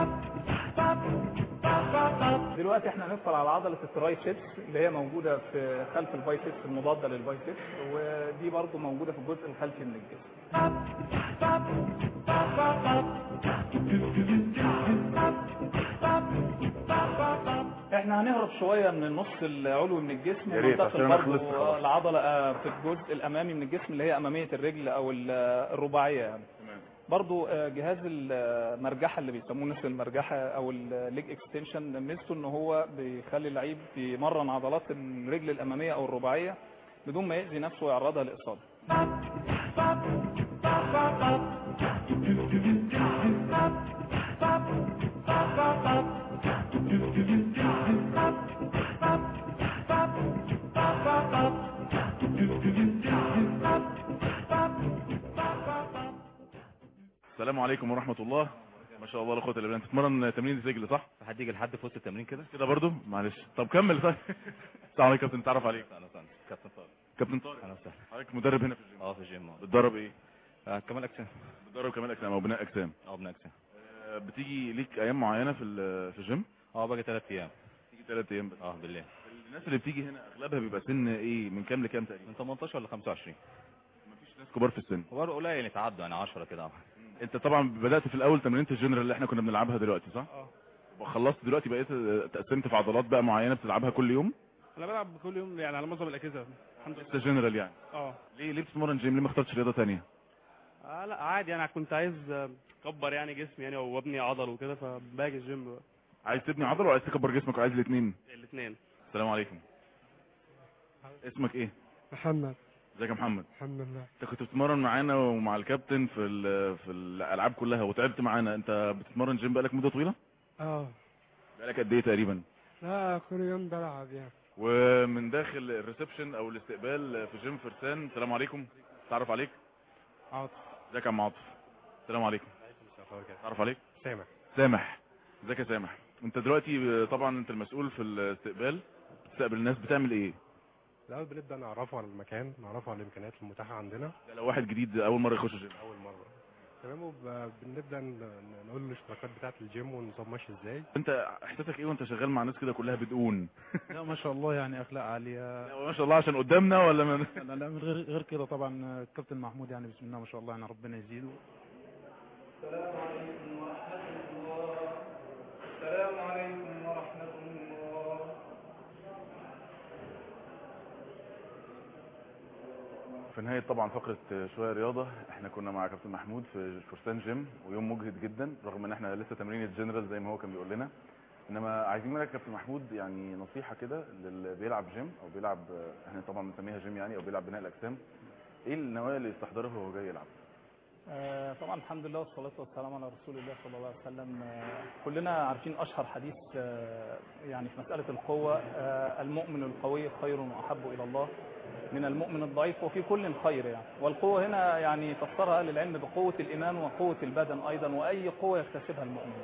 دلوقتي احنا هندخل على عضله الترايسبس اللي هي موجوده في خلف البايسبس المضاده للبايسبس ودي برضو موجوده في الجزء الخلفي من الجسم احنا هنهرب شويه من النص العلوي من الجسم يا ريت، وننتقل عشان أنا برضو خلصت خلاص. العضله آه، في الجزء الامامي من الجسم اللي هي اماميه الرجل او ال- الرباعيه يعني برضو آه، جهاز المرجحه اللي بيسموه نصف المرجحه او الليج اكستنشن ميزته ان هو بيخلي اللعيب يمرن عضلات الرجل الاماميه او الرباعيه بدون ما يأذي نفسه ويعرضها لاصابه السلام عليكم ورحمه الله ما شاء الله لا قوه الا بالله انت بتتمرن تمرين رجل صح حد يجي لحد في وسط التمرين كده كده برضو معلش طب كمل طيب السلام عليكم كابتن تعرف عليك اهلا وسهلا كابتن طارق كابتن طارق اهلا وسهلا حضرتك مدرب هنا في الجيم اه في الجيم اه بتدرب ايه آه، كمال اجسام بتدرب كمال اجسام او بناء اجسام اه بناء اجسام آه، بتيجي ليك ايام معينه في ال- في الجيم اه باجي ثلاث ايام تيجي ثلاث ايام بس اه بالليل الناس اللي بتيجي هنا اغلبها بيبقى سن ايه من كام لكام تقريبا من 18 ل 25 مفيش ناس كبار في السن هو قليل يتعدوا يعني 10 كده اه انت طبعا بدات في الاول تمرينة الجنرال اللي احنا كنا بنلعبها دلوقتي صح اه وخلصت دلوقتي بقيت تقسمت في عضلات بقى معينه بتلعبها كل يوم انا بلعب كل يوم يعني على معظم الاجهزه الحمد لله لسه جنرال يعني اه ليه ليه بتتمرن جيم ليه ما اخترتش رياضه ثانيه آه لا عادي انا كنت عايز آه، اكبر يعني جسمي يعني وابني عضل وكده فباجي الجيم بقى عايز تبني عضله ولا عايز تكبر جسمك وعايز الاثنين الاثنين السلام عليكم اسمك ايه محمد ازيك يا محمد الحمد لله انت كنت بتتمرن معانا ومع الكابتن في ال- في الالعاب كلها وتعبت معانا انت بتتمرن جيم بقالك مده طويله اه بقالك قد ايه تقريبا لا كل يوم بلعب يعني ومن داخل الريسبشن او الاستقبال في جيم فرسان السلام عليكم تعرف عليك عاطف ازيك يا عم عاطف السلام عليكم تعرف عليك سامع سامح ازيك يا سامح انت دلوقتي طبعا انت المسؤول في الاستقبال بتستقبل الناس بتعمل ايه الأول بنبدأ نعرفه على المكان نعرفه على الإمكانيات المتاحة عندنا ده لو واحد جديد اول مره يخش الجيم أول مرة تمام وبنبدأ نقول له الاشتراكات بتاعة الجيم والنظام ماشي ازاي انت احساسك ايه وانت شغال مع ناس كده كلها بدقون لا ما شاء الله يعني اخلاق عاليه لا، ما شاء الله عشان قدامنا ولا من لا لا من غير غير كده طبعا الكابتن محمود يعني بسم الله ما شاء الله يعني ربنا يزيده السلام عليكم ورحمة الله السلام عليكم ورحمة الله في نهاية طبعا فقرة شوية رياضة احنا كنا مع كابتن محمود في فرسان جيم ويوم مجهد جدا رغم ان احنا لسه تمرين الجنرال زي ما هو كان بيقول لنا انما عايزين منك يا كابتن محمود يعني نصيحه كده للي بيلعب جيم او بيلعب احنا طبعا بنسميها جيم يعني او بيلعب بناء الاجسام ايه النوايا اللي يستحضرها وهو جاي يلعب آه، طبعا الحمد لله والصلاة والسلام على رسول الله صلى الله عليه وسلم آه، كلنا عارفين أشهر حديث آه، يعني في مسألة القوة آه، المؤمن القوي خير وأحب إلى الله من المؤمن الضعيف وفي كل خير يعني والقوة هنا يعني فسرها أهل العلم بقوة الإيمان وقوة البدن أيضا وأي قوة يكتسبها المؤمن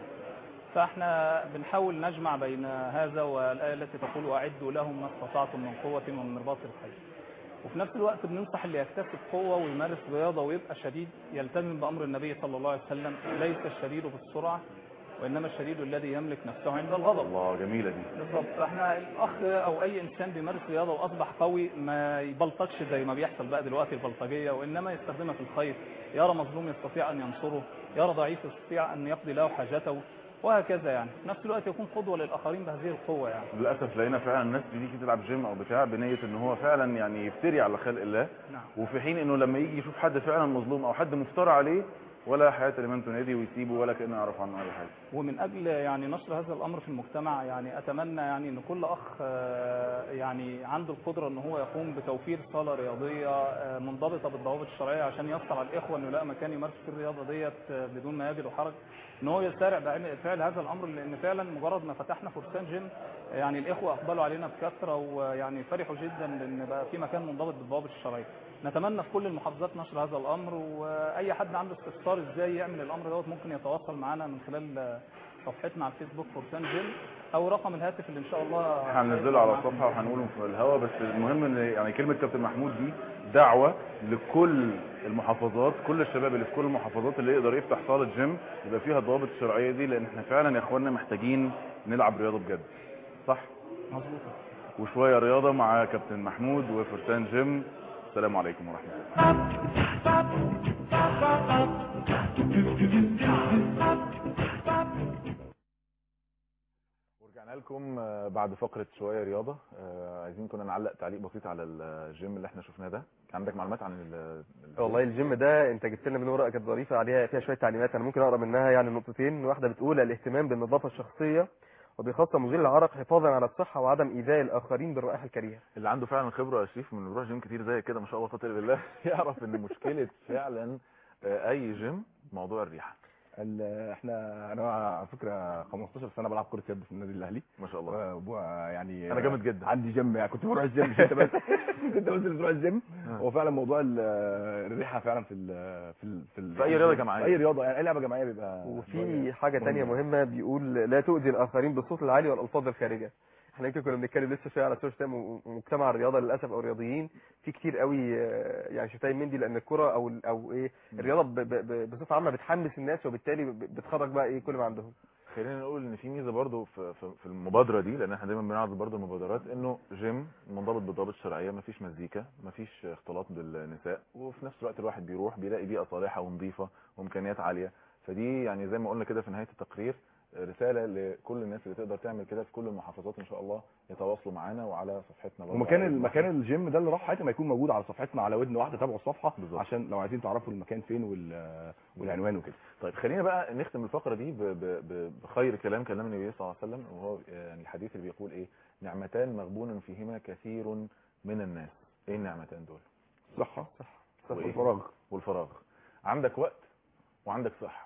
فاحنا بنحاول نجمع بين هذا والآية التي تقول وأعدوا لهم ما استطعتم من قوة ومن رباط الخيل وفي نفس الوقت بننصح اللي يكتسب قوة ويمارس رياضة ويبقى شديد يلتزم بأمر النبي صلى الله عليه وسلم ليس الشديد بالسرعة وإنما الشديد الذي يملك نفسه عند الغضب الله جميلة دي بالظبط احنا الاخ او اي انسان بيمارس رياضه واصبح قوي ما يبلطجش زي ما بيحصل بقى دلوقتي البلطجيه وانما يستخدمها في الخير يرى مظلوم يستطيع ان ينصره يرى ضعيف يستطيع ان يقضي له حاجته وهكذا يعني في نفس الوقت يكون قدوه للاخرين بهذه القوه يعني للاسف لقينا فعلا الناس بتيجي تلعب جيم او بتاع بنيه ان هو فعلا يعني يفتري على خلق الله نعم وفي حين انه لما يجي يشوف حد فعلا مظلوم او حد مفترى عليه ولا حياه لمن تنادي ويسيبه ولا كانه يعرف عنه اي حاجه ومن اجل يعني نشر هذا الامر في المجتمع يعني اتمنى يعني ان كل اخ آه، يعني عنده القدره ان هو يقوم بتوفير صاله رياضيه آه، منضبطه بالضوابط الشرعيه عشان يسر على الاخوه انه يلاقي مكان يمارس فيه الرياضه ديت آه، بدون ما يجد حرج ان هو يسارع بفعل هذا الامر لان فعلا مجرد ما فتحنا فرسان جيم يعني الاخوه اقبلوا علينا بكثره ويعني فرحوا جدا لان بقى في مكان منضبط بالضوابط الشرعيه نتمنى في كل المحافظات نشر هذا الامر واي حد عنده استفسار ازاي يعمل الامر دوت ممكن يتواصل معنا من خلال صفحتنا على الفيسبوك فرسان جيم او رقم الهاتف اللي ان شاء الله هننزله على الصفحه وهنقوله في الهوا بس المهم ان يعني كلمه كابتن محمود دي دعوه لكل المحافظات كل الشباب اللي في كل المحافظات اللي يقدر يفتح صاله جيم يبقى فيها الضوابط الشرعيه دي لان احنا فعلا يا اخوانا محتاجين نلعب رياضه بجد صح مظبوط وشويه رياضه مع كابتن محمود وفرسان جيم السلام عليكم ورحمه الله ورجعنا لكم آه، بعد فقره شويه رياضه آه، عايزين كنا نعلق تعليق بسيط على الجيم اللي احنا شفناه ده عندك معلومات عن ال- ال- والله الجيم ده انت جبت لنا من ورقه كانت ظريفه عليها فيها شويه تعليمات انا ممكن اقرا منها يعني نقطتين واحده بتقول الاهتمام بالنظافه الشخصيه وبخاصه مزيل العرق حفاظا على الصحه وعدم ايذاء الاخرين بالرائحه الكريهه اللي عنده فعلا خبره يا شريف من بيروح جيم كتير زي كده ما شاء الله قدر بالله يعرف ان مشكله فعلا آه، اي جيم موضوع الريحه ال- احنا انا على فكره 15 سنه بلعب كره يد في النادي الاهلي ما شاء الله وابوها يعني انا جامد جدا عندي جيم يعني كنت بروح الجيم مش انت بس انت بس اللي بتروح الجيم آه. هو فعلا موضوع ال- الريحه فعلا في ال في ال في, ال في أي رياضة جماعية. في اي رياضه يعني اي لعبه جماعيه بيبقى وفي حاجه تانية مهمه بيقول لا تؤذي الاخرين بالصوت العالي والالفاظ الخارجه احنا يمكن كنا بنتكلم لسه شويه على السوشيال ميديا ومجتمع الرياضه للاسف او الرياضيين في كتير قوي آه، يعني شتايم من دي لان الكره او ال- او ايه الرياضه ب- ب- ب- بصفه عامه بتحمس الناس وبالتالي ب- بتخرج بقى ايه كل ما عندهم خلينا نقول ان في ميزه برضو في في في المبادره دي لان احنا دايما بنعرض برضو المبادرات انه جيم منضبط بالضوابط الشرعيه مفيش مزيكا مفيش اختلاط بالنساء وفي نفس الوقت الواحد بيروح بيلاقي بيئه صالحه ونظيفه وامكانيات عاليه فدي يعني زي ما قلنا كده في نهايه التقرير رساله لكل الناس اللي تقدر تعمل كده في كل المحافظات ان شاء الله يتواصلوا معانا وعلى صفحتنا برضو ومكان على المكان الجيم ده اللي راح حياتي ما يكون موجود على صفحتنا على ودن واحده تابعوا الصفحه بالظبط. عشان لو عايزين تعرفوا المكان فين وال- والعنوان وكده طيب خلينا بقى نختم الفقره دي ب- ب- ب- بخير كلام كلام النبي صلى الله عليه وسلم وهو يعني الحديث اللي بيقول ايه نعمتان مغبون فيهما كثير من الناس ايه النعمتان دول صحه صح وإيه؟ والفراغ والفراغ عندك وقت وعندك صحه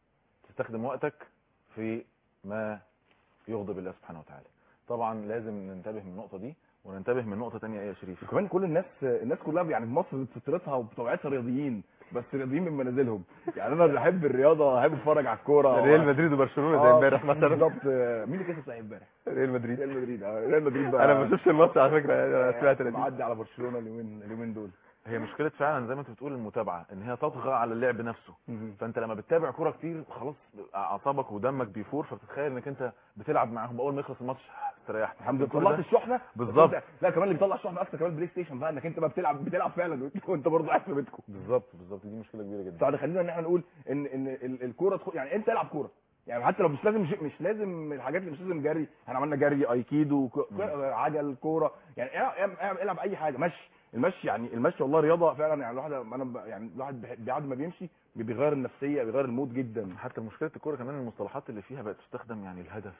تستخدم وقتك في ما يغضب الله سبحانه وتعالى طبعا لازم ننتبه من النقطه دي وننتبه من نقطه تانية ايه يا شريف وكمان كل الناس الناس كلها يعني في مصر فطرتها وبطبيعتها رياضيين بس رياضيين من منازلهم يعني انا اللي احب الرياضه احب اتفرج على الكوره ريال مدريد وبرشلونه زي آه، امبارح مثلا بالظبط مين اللي كسب صحيح امبارح ريال مدريد ريال مدريد آه، ريال مدريد بقى انا ما بشوفش الماتش على فكره يعني انا سمعت آه، النتيجة. معدي على برشلونه اليومين اليومين دول هي مشكله فعلا زي ما انت بتقول المتابعه ان هي تطغى على اللعب نفسه فانت لما بتتابع كوره كتير خلاص اعصابك ودمك بيفور فبتتخيل انك انت بتلعب معاهم اول ما يخلص الماتش استريحت الحمد لله كل طلعت ده- الشحنه بالظبط. بس أنت- لا كمان اللي بيطلع الشحنه اكتر كمان بلاي ستيشن بقى انك انت بقى بتلعب بتلعب فعلا وانت برضه قاعد في بيتكم بالظبط بالظبط دي مشكله كبيره جدا فده خلينا ان احنا نقول ان ان ال- الكوره تخ... يعني انت العب كوره يعني حتى لو مش لازم ج- مش لازم الحاجات اللي مش لازم جري احنا عملنا جري ايكيدو ك... عجل كوره يعني العب, العب, العب اي حاجه مشي المشي يعني المشي والله رياضه فعلا يعني الواحد انا ب- يعني الواحد بح- بعد ما بيمشي بي- بيغير النفسيه بيغير المود جدا حتى مشكله الكوره كمان المصطلحات اللي فيها بقت تستخدم يعني الهدف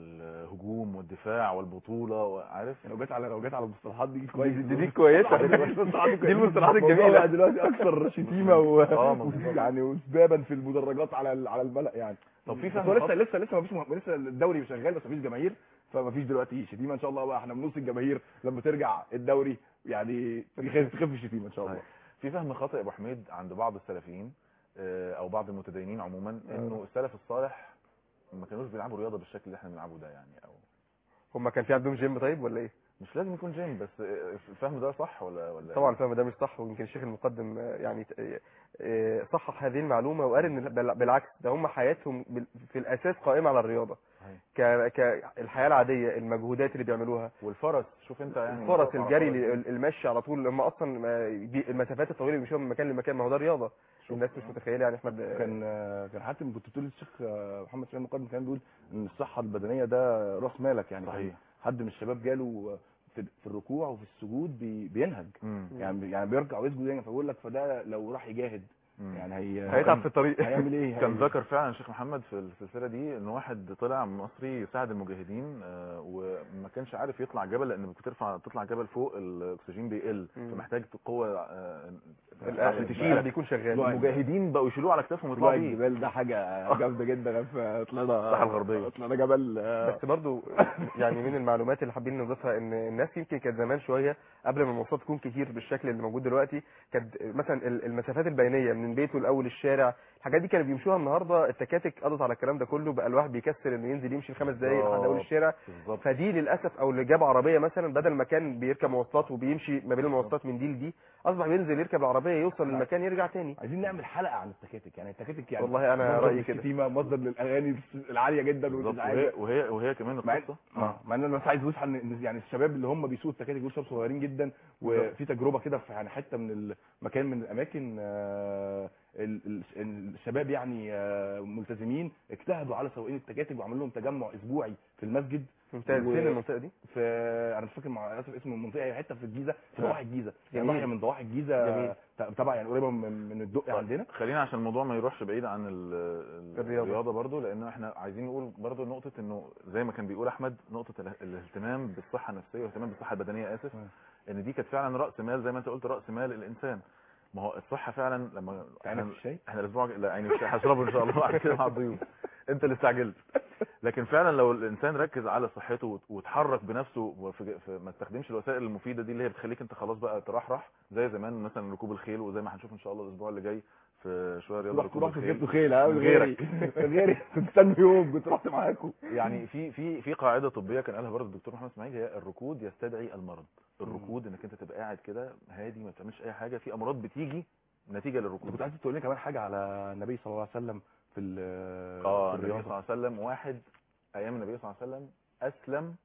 والهجوم والدفاع والبطوله وعارف لو جت على لو جت على المصطلحات دي كويس دي- دي كويسة. دي المصطلحات دي المصطلحات الموضوع الجميلة. بقى دلوقتي اكثر شتيمه و... اه مظبوط. يعني وسبابا في المدرجات على ال- على الملأ يعني طب في بس فهم هو لسه خاطئ. لسه لسه ما فيش مه- لسه الدوري شغال بس ما فيش جماهير فما فيش دلوقتي شتيمه ان شاء الله بقى احنا بنص الجماهير لما ترجع الدوري يعني تخف تخف الشتيمه ان شاء الله صحيح. في فهم خاطئ يا ابو حميد عند بعض السلفيين آه، او بعض المتدينين عموما انه السلف الصالح ما كانوش بيلعبوا رياضه بالشكل اللي احنا بنلعبه ده يعني او هم كان في عندهم جيم طيب ولا ايه مش لازم يكون جيم بس آه، الفهم ده صح ولا ولا طبعا الفهم ده مش صح ويمكن الشيخ المقدم آه، يعني ت- آه، صحح هذه المعلومه وقال ان بال- بالعكس ده هم حياتهم بال- في الاساس قائمه على الرياضه صحيح. ك كالحياه العاديه المجهودات اللي بيعملوها والفرس شوف انت يعني الفرس الجري ال- المشي على طول هم اصلا ما- دي- المسافات الطويله اللي بيمشوها من مكان لمكان ما هو ده رياضه الناس مش متخيله يعني احمد آه، كان كان حاتم كنت بتقول الشيخ محمد سليمان مقدم كان بيقول ان الصحه البدنيه ده راس مالك يعني صحيح. كان حد من الشباب جاله في في الركوع وفي السجود بي- بينهج مم. يعني يعني بيركع ويسجد يعني فبقول لك فده لو راح يجاهد مم. يعني هي هيتعب في الطريق هيعمل ايه كان هي- ذكر فعلا الشيخ محمد في السلسله دي ان واحد طلع مصري يساعد المجاهدين آه، وما كانش عارف يطلع جبل لان كنت ترفع تطلع جبل فوق الاكسجين بيقل مم. فمحتاج قوه آه، القلب عشان القلب تشيلك بيكون شغال المجاهدين بقوا يشيلوه على كتافهم طلوع ويطلعوا بيه الجبال ده حاجه جامده جدا طلعنا الساحة الغربية. طلعنا جبل آه، بس برضو يعني من المعلومات اللي حابين نضيفها ان الناس يمكن كانت زمان شويه قبل ما المواصلات تكون كتير بالشكل اللي موجود دلوقتي كانت مثلا ال- المسافات البينيه من بيته لاول الشارع الحاجات دي كانوا بيمشوها النهارده التكاتك قضت على الكلام ده كله بقى الواحد بيكسل انه ينزل يمشي خمس دقايق لحد اول بالظبط. الشارع بالظبط فدي للاسف او اللي جاب عربيه مثلا بدل ما كان بيركب مواصلات وبيمشي ما بين المواصلات من دي لدي اصبح بينزل يركب العربيه يوصل للمكان يرجع تاني عايزين نعمل حلقه عن التكاتك يعني التكاتك يعني والله أنا مصدر رأيي كده. للشتيمة، مصدر للاغاني العاليه جدا بالظبط والازعاج وهي وهي وهي كمان مع القصه اه مع ان انا بس عايز اضيف عن إن يعني الشباب اللي هم بيسوقوا التكاتك دول شباب صغيرين جدا وفي تجربه كده في يعني حته من المكان من الاماكن آه، ال- ال- الشباب يعني آه، ملتزمين اجتهدوا على سواقين التكاتك وعملوا لهم تجمع اسبوعي في المسجد ممتاز و- فين المنطقه دي في انا مش فاكر مع اسف اسم المنطقه هي حته في الجيزه في ضواحي الجيزه يعني جميل. ضاحيه من ضواحي الجيزه جميل. طبعا يعني قريبه من من الدقي عندنا خلينا عشان الموضوع ما يروحش بعيد عن ال- ال- الرياضة. الرياضه برضو لان احنا عايزين نقول برضو نقطه انه زي ما كان بيقول احمد نقطه اله- الاهتمام بالصحه النفسيه والاهتمام بالصحه البدنيه اسف مم. ان دي كانت فعلا راس مال زي ما انت قلت راس مال الانسان ما هو الصحه فعلا لما عينك احنا في الشاي احنا الاسبوع لا عيني مش هشربه ان شاء الله بعد كده مع الضيوف انت اللي استعجلت لكن فعلا لو الانسان ركز على صحته وت- واتحرك بنفسه وفي في ما استخدمش الوسائل المفيده دي اللي هي بتخليك انت خلاص بقى ترحرح زي زمان مثلا ركوب الخيل وزي ما هنشوف ان شاء الله الاسبوع اللي جاي في شويه رياضه رحت ركوب رحت الخيل جبت خيل ها من من غيري من غيري كنت استنى يوم كنت رحت معاكم يعني في في في قاعده طبيه كان قالها برضه الدكتور محمد اسماعيل هي الركود يستدعي المرض الركود انك انت تبقى قاعد كده هادي ما بتعملش اي حاجه في امراض بتيجي نتيجه للركود كنت عايز تقول لي كمان حاجه على النبي صلى الله عليه وسلم في ال- اه في النبي صلى الرياضه الله عليه وسلم واحد ايام النبي صلى الله عليه وسلم اسلم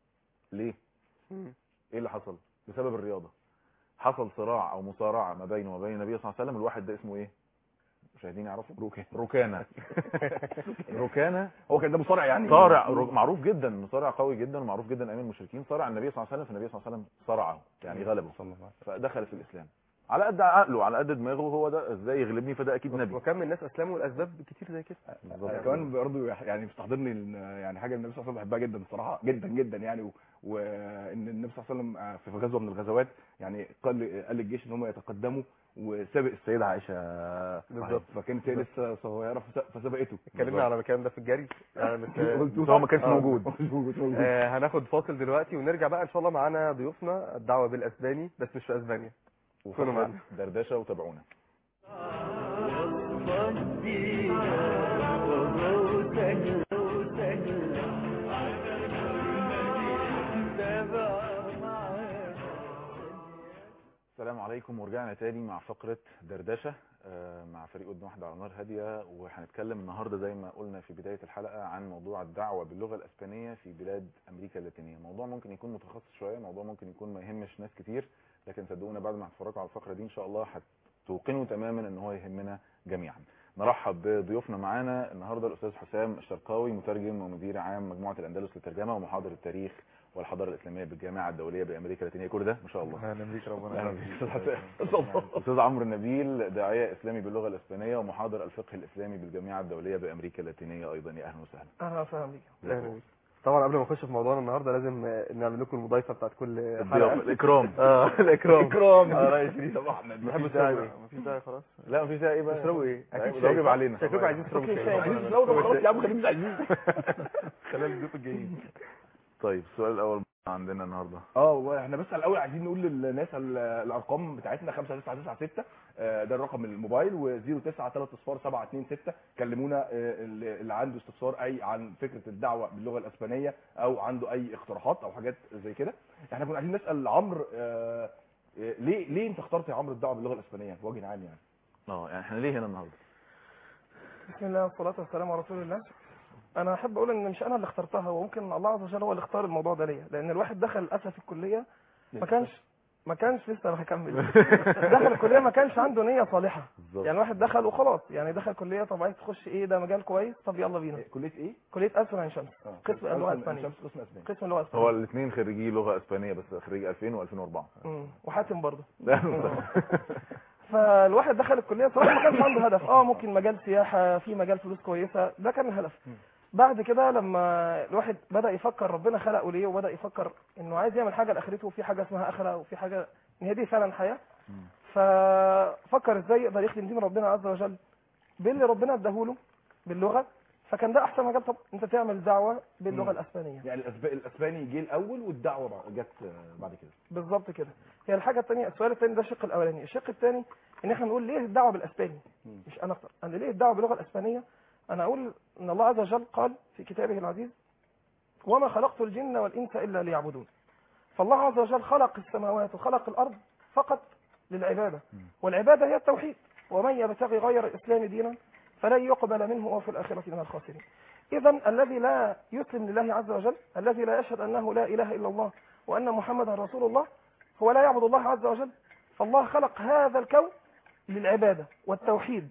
ليه ايه اللي حصل بسبب الرياضه حصل صراع او مصارعه ما بينه وما بين النبي صلى الله عليه وسلم الواحد ده اسمه ايه مشاهدين يعرفوا روكان ركانه ركانه هو كان ده مصارع يعني صارع رو- معروف جدا مصارع قوي جدا ومعروف جدا ايام المشركين صارع النبي صلى الله عليه وسلم فالنبي صلى الله عليه وسلم صرعه يعني غلبه صلى الله عليه فدخل في الاسلام على قد عقله على قد دماغه هو ده ازاي يغلبني فده اكيد نبي وكم من الناس اسلموا لاسباب كتير زي كده بالظبط. أنا كمان برضه يعني بتحضرني ال- يعني حاجه النبي صلى الله عليه وسلم بحبها جدا الصراحه جدا جدا يعني و- وان النبي صلى الله عليه وسلم آه، في غزوه من الغزوات يعني قال قال للجيش ان هم يتقدموا وسابق السيده عائشه بالظبط. فكانت هي لسه صغيره فس- فسبقته اتكلمنا على الكلام ده في الجري يعني بس قلت- هو ما كانش آه. موجود مش موجود موجود آه هناخد فاصل دلوقتي ونرجع بقى ان شاء الله معانا ضيوفنا الدعوه بالاسباني بس مش في اسبانيا كونوا معانا دردشه وتابعونا السلام عليكم ورجعنا تاني مع فقرة دردشة آه، مع فريق قدام واحدة على نار هادية وهنتكلم النهاردة زي ما قلنا في بداية الحلقة عن موضوع الدعوة باللغة الأسبانية في بلاد أمريكا اللاتينية موضوع ممكن يكون متخصص شوية موضوع ممكن يكون ما يهمش ناس كتير لكن صدقونا بعد ما هتتفرجوا على الفقرة دي إن شاء الله هتوقنوا تماما إن هو يهمنا جميعا نرحب بضيوفنا معانا النهارده الاستاذ حسام الشرقاوي مترجم ومدير عام مجموعه الاندلس للترجمه ومحاضر التاريخ والحضاره الاسلاميه بالجامعه الدوليه بامريكا اللاتينيه كل ده ما شاء الله اهلا بيك ربنا اهلا يخليك. بيك استاذ حسام استاذ عمرو النبيل داعيه اسلامي باللغه الاسبانيه ومحاضر الفقه الاسلامي بالجامعه الدوليه بامريكا اللاتينيه ايضا يا اهلا وسهلا اهلا وسهلا بيك أهلا بيك. طبعا قبل ما نخش في موضوعنا النهارده لازم آه، نعمل لكم المضايفه بتاعت كل الضيافة، حلقه الإكرام. اه الاكرام إكرام. اه رئيس شريف طب أحمد، بتحبوا مفيش تشربوا داعي ايه؟ مفيش داعي خلاص لا مفيش داعي ايه بقى تشربوا ايه؟ لا، اكيد ده شاي واجب صح؟ علينا شكلكم عايزين تشربوا أكيد شاي شاي. صح؟ عايزين تزودوا خلاص يا عم خلينا مش عايزين خلال الضيوف الجايين طيب السؤال الاول عندنا النهارده اه واحنا بس الاول عايزين نقول للناس ال- الارقام بتاعتنا 5996 آه، ده الرقم الموبايل و093 كلمونا آه، اللي اللي عنده استفسار اي عن فكره الدعوه باللغه الاسبانيه او عنده اي اقتراحات او حاجات زي كده احنا كنا عايزين نسال عمرو آه، آه، ليه ليه انت اخترت يا عمرو الدعوه باللغه الاسبانيه بوجه عام يعني اه يعني احنا ليه هنا النهارده بسم الله والصلاة والسلام على رسول الله أنا أحب أقول إن مش أنا اللي اخترتها وممكن الله عز وجل هو اللي اختار الموضوع ده ليا لأن الواحد دخل للأسف الكلية ما كانش ما كانش لسه هكمل دخل الكلية ما كانش عنده نية صالحة يعني الواحد دخل وخلاص يعني دخل كلية طب عايز تخش إيه ده مجال كويس طب يلا بينا كلية إيه؟ كلية ألسن عين شمس قسم اللغة ألسن عين الإسبانية شمس قسم أسباني. قسم اللغة هو الإسبانية الاثنين خريجي لغه اسبانيه بس خريج 2000 و2004 مم. وحاتم برضه لا فالواحد دخل الكليه صراحه ما كانش عنده هدف اه ممكن مجال سياحه في مجال فلوس كويسه ده كان الهدف بعد كده لما الواحد بدا يفكر ربنا خلقه ليه وبدا يفكر انه عايز يعمل حاجه لاخرته وفي حاجه اسمها اخره وفي حاجه ان هي دي فعلا حياه ففكر ازاي يقدر يخدم دين ربنا عز وجل باللي ربنا اداهوله باللغه فكان ده احسن مجال طب انت تعمل دعوه باللغه مم. الاسبانيه يعني الأسب- الاسباني جه الاول والدعوه بع- جت آه، بعد كده بالظبط كده هي الحاجه الثانيه السؤال الثاني ده الشق الاولاني الشق الثاني ان احنا نقول ليه الدعوه بالاسباني مش انا اختار انا ليه الدعوه باللغه الاسبانيه انا اقول ان الله عز وجل قال في كتابه العزيز وما خلقت الجن والانس الا ليعبدون فالله عز وجل خلق السماوات وخلق الارض فقط للعباده والعباده هي التوحيد ومن يبتغي غير الاسلام دينا فلن يقبل منه وهو في الاخره من الخاسرين اذا الذي لا يسلم لله عز وجل الذي لا يشهد انه لا اله الا الله وان محمدا رسول الله هو لا يعبد الله عز وجل فالله خلق هذا الكون للعباده والتوحيد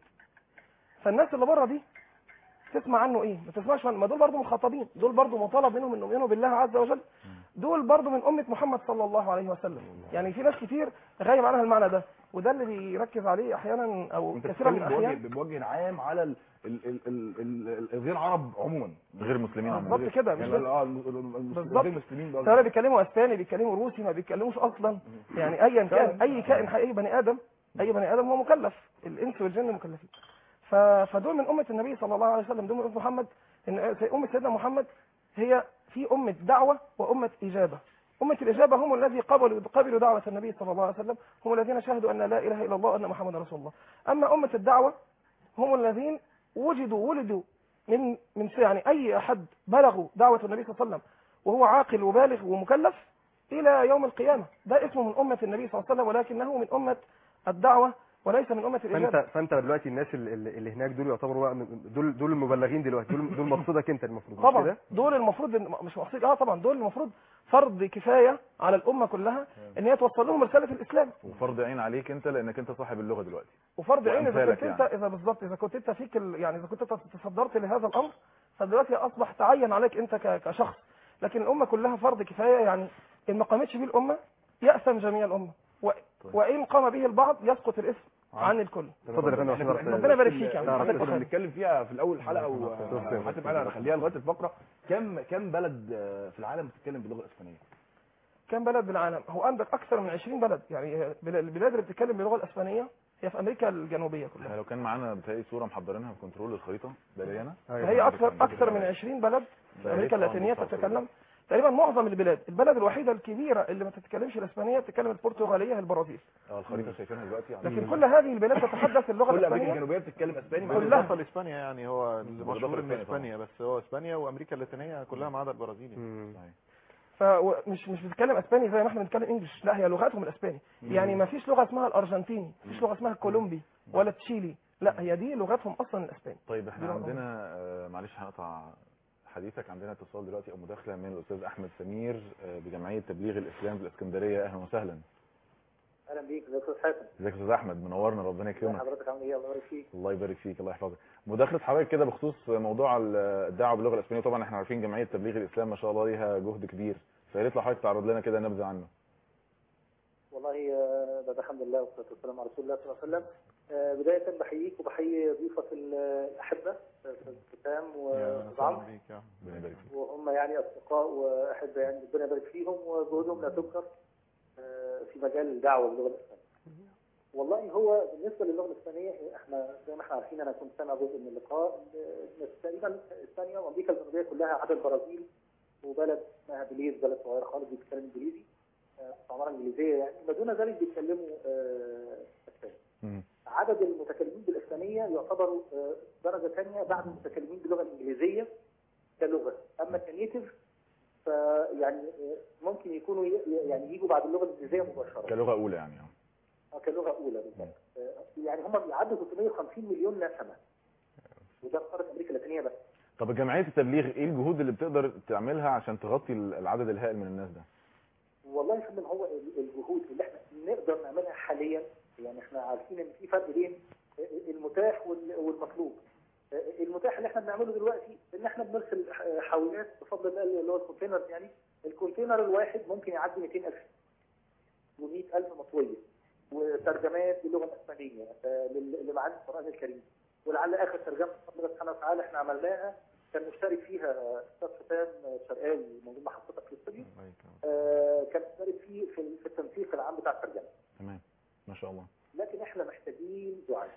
فالناس اللي بره دي تسمع عنه ايه ما تسمعش عنه ما دول برضه مخاطبين دول برضه مطالب منهم انهم يؤمنوا بالله عز وجل دول برضه من امه محمد صلى الله عليه وسلم يعني في ناس كتير غايب عنها المعنى ده وده اللي بيركز عليه احيانا او انت كثيرا من بتتكلم الاحيان بوجه بوجه عام على ال- ال- ال- ال- ال- ال- غير العرب عموما غير مسلمين بالظبط كده مش يعني بس اه الم- الم- الم- بالظبط غير المسلمين بقى. سواء بيتكلموا اسباني بيتكلموا روسي ما بيتكلموش اصلا يعني ايا كان اي كائن حقيقي بني ادم اي بني ادم هو مكلف الانس والجن مكلفين ف- فدول من امه النبي صلى الله عليه وسلم دول من امه محمد ان امه سيدنا محمد هي في امه دعوه وامه اجابه أمة الإجابة هم الذي قبلوا قبلوا دعوة النبي صلى الله عليه وسلم هم الذين شهدوا أن لا إله إلا الله وأن محمد رسول الله أما أمة الدعوة هم الذين وجدوا ولدوا من من يعني أي أحد بلغوا دعوة النبي صلى الله عليه وسلم وهو عاقل وبالغ ومكلف إلى يوم القيامة ده اسمه من أمة النبي صلى الله عليه وسلم ولكنه من أمة الدعوة وليس من أمة الإجابة فانت فانت دلوقتي الناس اللي, اللي هناك دول يعتبروا بقى من- دول دول المبلغين دلوقتي دول دول مقصودك انت المفروض مش طبعا كده؟ دول المفروض إن- مش مقصود اه طبعا دول المفروض فرض كفايه على الامه كلها ان هي توصل لهم رساله الاسلام وفرض عين عليك انت لانك انت صاحب اللغه دلوقتي وفرض عين اذا وأمثالك كنت انت يعني. اذا بالظبط اذا كنت انت فيك ال... يعني اذا كنت انت تصدرت لهذا الامر فدلوقتي اصبح تعين عليك انت ك... كشخص لكن الامه كلها فرض كفايه يعني ان ما قامتش به الامه ياثم جميع الامه و... وان قام به البعض يسقط الاثم عن الكل اتفضل يا فندم عشان احنا نعرف- كنا- ربنا يبارك فيك يعني. احنا حضرتك كنا بخير. بنتكلم فيها في الاول حلقه تمام. وحاتم انا هخليها لغايه الفقره كم كم بلد آه، في العالم بتتكلم باللغه الاسبانيه كم بلد بالعالم هو عندك اكثر من 20 بلد يعني بل- البلاد اللي بتتكلم باللغه الاسبانيه هي في امريكا الجنوبيه كلها احنا لو كان معانا بتهيألي صوره محضرينها في كنترول الخريطه ده ليا انا فهي اكثر اكثر من 20 بلد في ده امريكا هيك طبعاً اللاتينيه مستوصف. تتكلم تقريبا معظم البلاد البلد الوحيده الكبيره اللي ما تتكلمش الاسبانيه بتتكلم البرتغاليه هي البرازيل اه الخريطه شايفينها دلوقتي لكن كل هذه البلاد تتحدث اللغه كل امريكا الاسبانيه الجنوبيه بتتكلم اسباني كلها. بالاضافه لاسبانيا يعني هو بالإضافة المشهور ان لإسبانيا اسبانيا بس هو اسبانيا وامريكا اللاتينيه كلها ما عدا البرازيل يعني. صحيح. فمش مش بتتكلم اسباني زي ما احنا بنتكلم انجلش لا هي لغتهم الاسباني يعني ما فيش لغه اسمها الارجنتيني ما فيش لغه اسمها الكولومبي ولا تشيلي لا هي دي لغتهم اصلا الاسباني طيب احنا دي رقم. عندنا آه، معلش هنقطع حديثك عندنا اتصال دلوقتي او مداخله من الاستاذ احمد سمير آه، بجمعيه تبليغ الاسلام في الاسكندريه اهلا وسهلا اهلا بيك ازيك يا استاذ حاتم ازيك يا استاذ احمد منورنا ربنا ازي يكرمك حضرتك عامل ايه الله يبارك فيك الله يبارك فيك الله يحفظك مداخله حضرتك كده بخصوص موضوع ال- الدعوه باللغه الاسبانيه طبعا احنا عارفين جمعيه تبليغ الاسلام ما شاء الله ليها جهد كبير فيا ريت لو حضرتك تعرض لنا كده نبذه عنه والله آه، بعد الحمد لله والصلاه والسلام على رسول الله صلى الله عليه وسلم آه، بدايه بحييك وبحيي ضيوفك ال- الاحبه آه، حسام وأستاذ عمرو ربنا يبارك فيك وهم يعني اصدقاء واحبه يعني ربنا يبارك فيهم وجهودهم لا تذكر آه، في مجال الدعوه باللغه الاسبانيه. والله هو بالنسبه للغه الاسبانيه احنا زي ما احنا عارفين انا كنت سامع جزء من اللقاء إن تقريبا اسبانيا وامريكا الجنوبيه كلها عدا البرازيل وبلد اسمها بليز بلد صغيره خالص بتتكلم انجليزي آه، استعماره انجليزيه يعني ما دون ذلك بيتكلموا آه، اسباني. عدد المتكلمين بالاسبانيه يعتبروا آه، درجه ثانيه بعد المتكلمين باللغه الانجليزيه كلغه اما كنيتف فيعني آه، ممكن يكونوا ي- يعني يجوا بعد اللغه الانجليزيه مباشره كلغه اولى يعني اه آه، كلغه اولى بالظبط آه، يعني هم بيعدوا 350 مليون نسمه وده في قاره امريكا اللاتينيه بس طب جمعيه التبليغ ايه الجهود اللي بتقدر تعملها عشان تغطي العدد الهائل من الناس ده والله يا فندم هو ال- الجهود اللي احنا نقدر نعملها حاليا يعني احنا عارفين ان في فرق بين المتاح وال- والمطلوب المتاح اللي احنا بنعمله دلوقتي ان احنا بنرسل ح- حاويات بفضل الله اللي هو الكونتينر يعني الكونتينر الواحد ممكن يعدي 200000 و100000 مطويه وترجمات باللغه الاسبانيه آه، لل- لمعاني القران الكريم ولعل اخر ترجمه بفضل الله سبحانه وتعالى احنا عملناها كان مشترك فيها استاذ حسام شرقاوي موجود مع حضرتك في الاستوديو آه، كان مشترك فيه في في التنسيق العام بتاع الترجمه تمام ما شاء الله لكن احنا محتاجين دعاء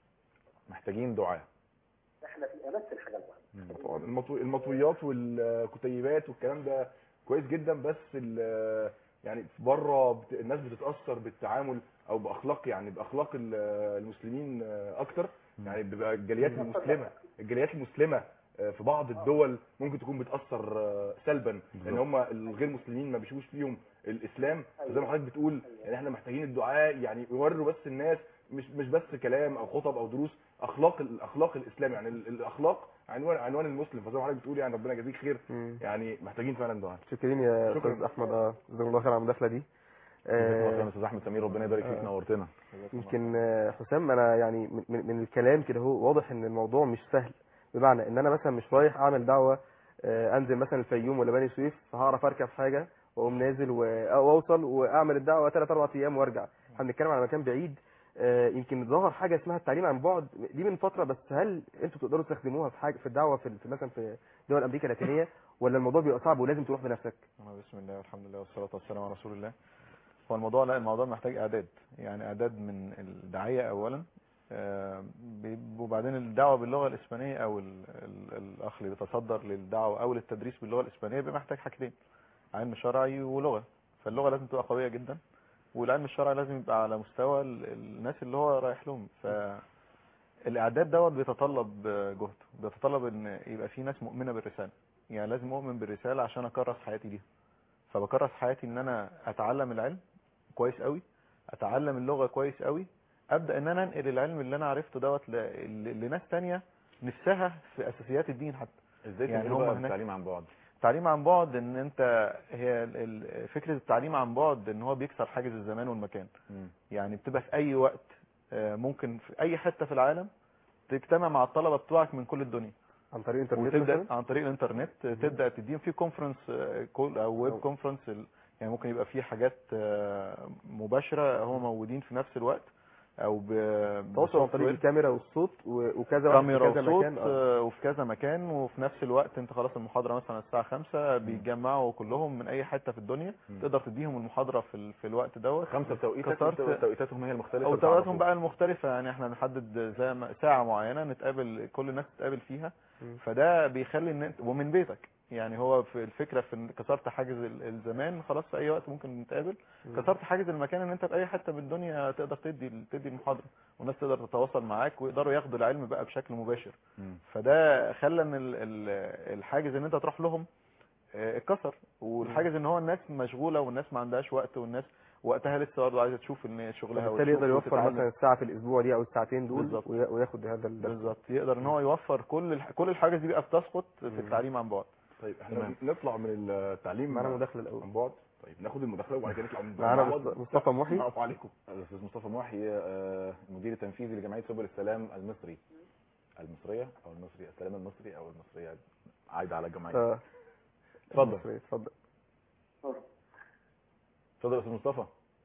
محتاجين دعاء احنا في امس الحاجه الواحده طبعا المطو... المطويات والكتيبات والكلام ده كويس جدا بس ال... يعني بره بت... الناس بتتاثر بالتعامل او باخلاق يعني باخلاق ال- المسلمين اكتر يعني بيبقى الجاليات المسلمه الجاليات المسلمه في بعض الدول ممكن تكون بتاثر سلبا لان هم الغير مسلمين ما بيشوفوش فيهم الاسلام زي ما حضرتك بتقول يعني احنا محتاجين الدعاء يعني يوروا بس الناس مش مش بس كلام او خطب او دروس اخلاق الاخلاق الاسلام يعني ال- الاخلاق عنوان عنوان المسلم فزي ما حضرتك بتقول يعني ربنا يجازيك خير يعني محتاجين فعلا دعاء شكرين يا شكراً. استاذ احمد اه جزاك الله خير على المداخله دي جزاكم الله خير يا آه، استاذ احمد سمير ربنا يبارك فيك آه. نورتنا يمكن آه، حسام انا يعني من, من من الكلام كده هو واضح ان الموضوع مش سهل بمعنى ان انا مثلا مش رايح اعمل دعوه آه، انزل مثلا الفيوم ولا بني سويف فهعرف اركب حاجه واقوم نازل و- أو اوصل واعمل الدعوه ثلاث اربع ايام وارجع احنا بنتكلم على مكان بعيد آه، يمكن ظهر حاجه اسمها التعليم عن بعد دي من فتره بس هل انتوا تقدروا تستخدموها في حاجه في الدعوه في في مثلا في دول امريكا اللاتينيه ولا الموضوع بيبقى صعب ولازم تروح بنفسك أنا بسم الله والحمد لله والصلاة والسلام على رسول الله هو الموضوع لا الموضوع محتاج إعداد يعني إعداد من الداعية أولا آه، بي- وبعدين الدعوة باللغة الإسبانية أو ال- ال- الأخ اللي بيتصدر للدعوة أو للتدريس باللغة الإسبانية بيبقى محتاج حاجتين علم شرعي ولغة فاللغة لازم تبقى قوية جدا والعلم الشرعي لازم يبقى على مستوى ال- الناس اللي هو رايح لهم ف الاعداد دوت بيتطلب جهد بيتطلب ان يبقى في ناس مؤمنه بالرساله يعني لازم اؤمن بالرساله عشان اكرس حياتي ليها فبكرس حياتي ان انا اتعلم العلم كويس قوي اتعلم اللغه كويس قوي ابدا ان انا انقل العلم اللي انا عرفته دوت ل- ل- لناس تانية نفسها في اساسيات الدين حتى ازاي يعني يعني هم هم هناك- التعليم عن بعد التعليم عن بعد ان انت هي ال- ال- فكره التعليم عن بعد ان هو بيكسر حاجز الزمان والمكان يعني بتبقى في اي وقت آه، ممكن في اي حته في العالم تجتمع مع الطلبه بتوعك من كل الدنيا عن طريق الانترنت وتبدا مثلا عن طريق الانترنت تبدا تديهم في كونفرنس كول او ويب كونفرنس يعني ممكن يبقى في حاجات آه، مباشره هم موجودين في نفس الوقت او ب تواصل عن طريق بسوفت وير. الكاميرا والصوت و- وكذا واحد في كاميرا كذا وصوت مكان آه. آه، وفي كذا مكان وفي نفس الوقت انت خلاص المحاضره مثلا الساعه 5 بيتجمعوا كلهم من اي حته في الدنيا تقدر تديهم المحاضره في ال- في الوقت دوت خمسه بتوقيتك كسرت توقيتاتهم هي المختلفه او بتعرفوا. توقيتاتهم بقى المختلفه يعني احنا نحدد زي ما- ساعه معينه نتقابل كل الناس تتقابل فيها فده بيخلي ان انت ومن بيتك يعني هو في الفكره في ان كسرت حاجز ال- الزمان خلاص في اي وقت ممكن نتقابل مم. كسرت حاجز المكان ان انت في اي حته من الدنيا تقدر تدي تدي المحاضره والناس تقدر تتواصل معاك ويقدروا ياخدوا العلم بقى بشكل مباشر مم. فده خلى ان ال- ال- الحاجز ان انت تروح لهم آه، اتكسر والحاجز ان هو الناس مشغوله والناس ما عندهاش وقت والناس وقتها لسه برضه عايزه تشوف ان شغلها وبالتالي يقدر وتشوف يوفر وتتعلم. مثلا الساعه في الاسبوع دي او الساعتين دول بالظبط. وي- وياخد هذا الدرس بالظبط يقدر ان هو يوفر كل الح... كل الحاجز دي بقى بتسقط في التعليم عن بعد طيب احنا تمام. نطلع من التعليم معانا مداخله الاول عن بعد طيب ناخد المداخله وبعد كده نطلع من معانا بعد. مصط- مصطفى محي. السلام عليكم الاستاذ مصطفى محي آه، المدير التنفيذي لجمعيه سبل السلام المصري المصريه او المصري السلام المصري او المصريه عايده على الجمعيه آه. اتفضل اتفضل اتفضل يا استاذ مصطفى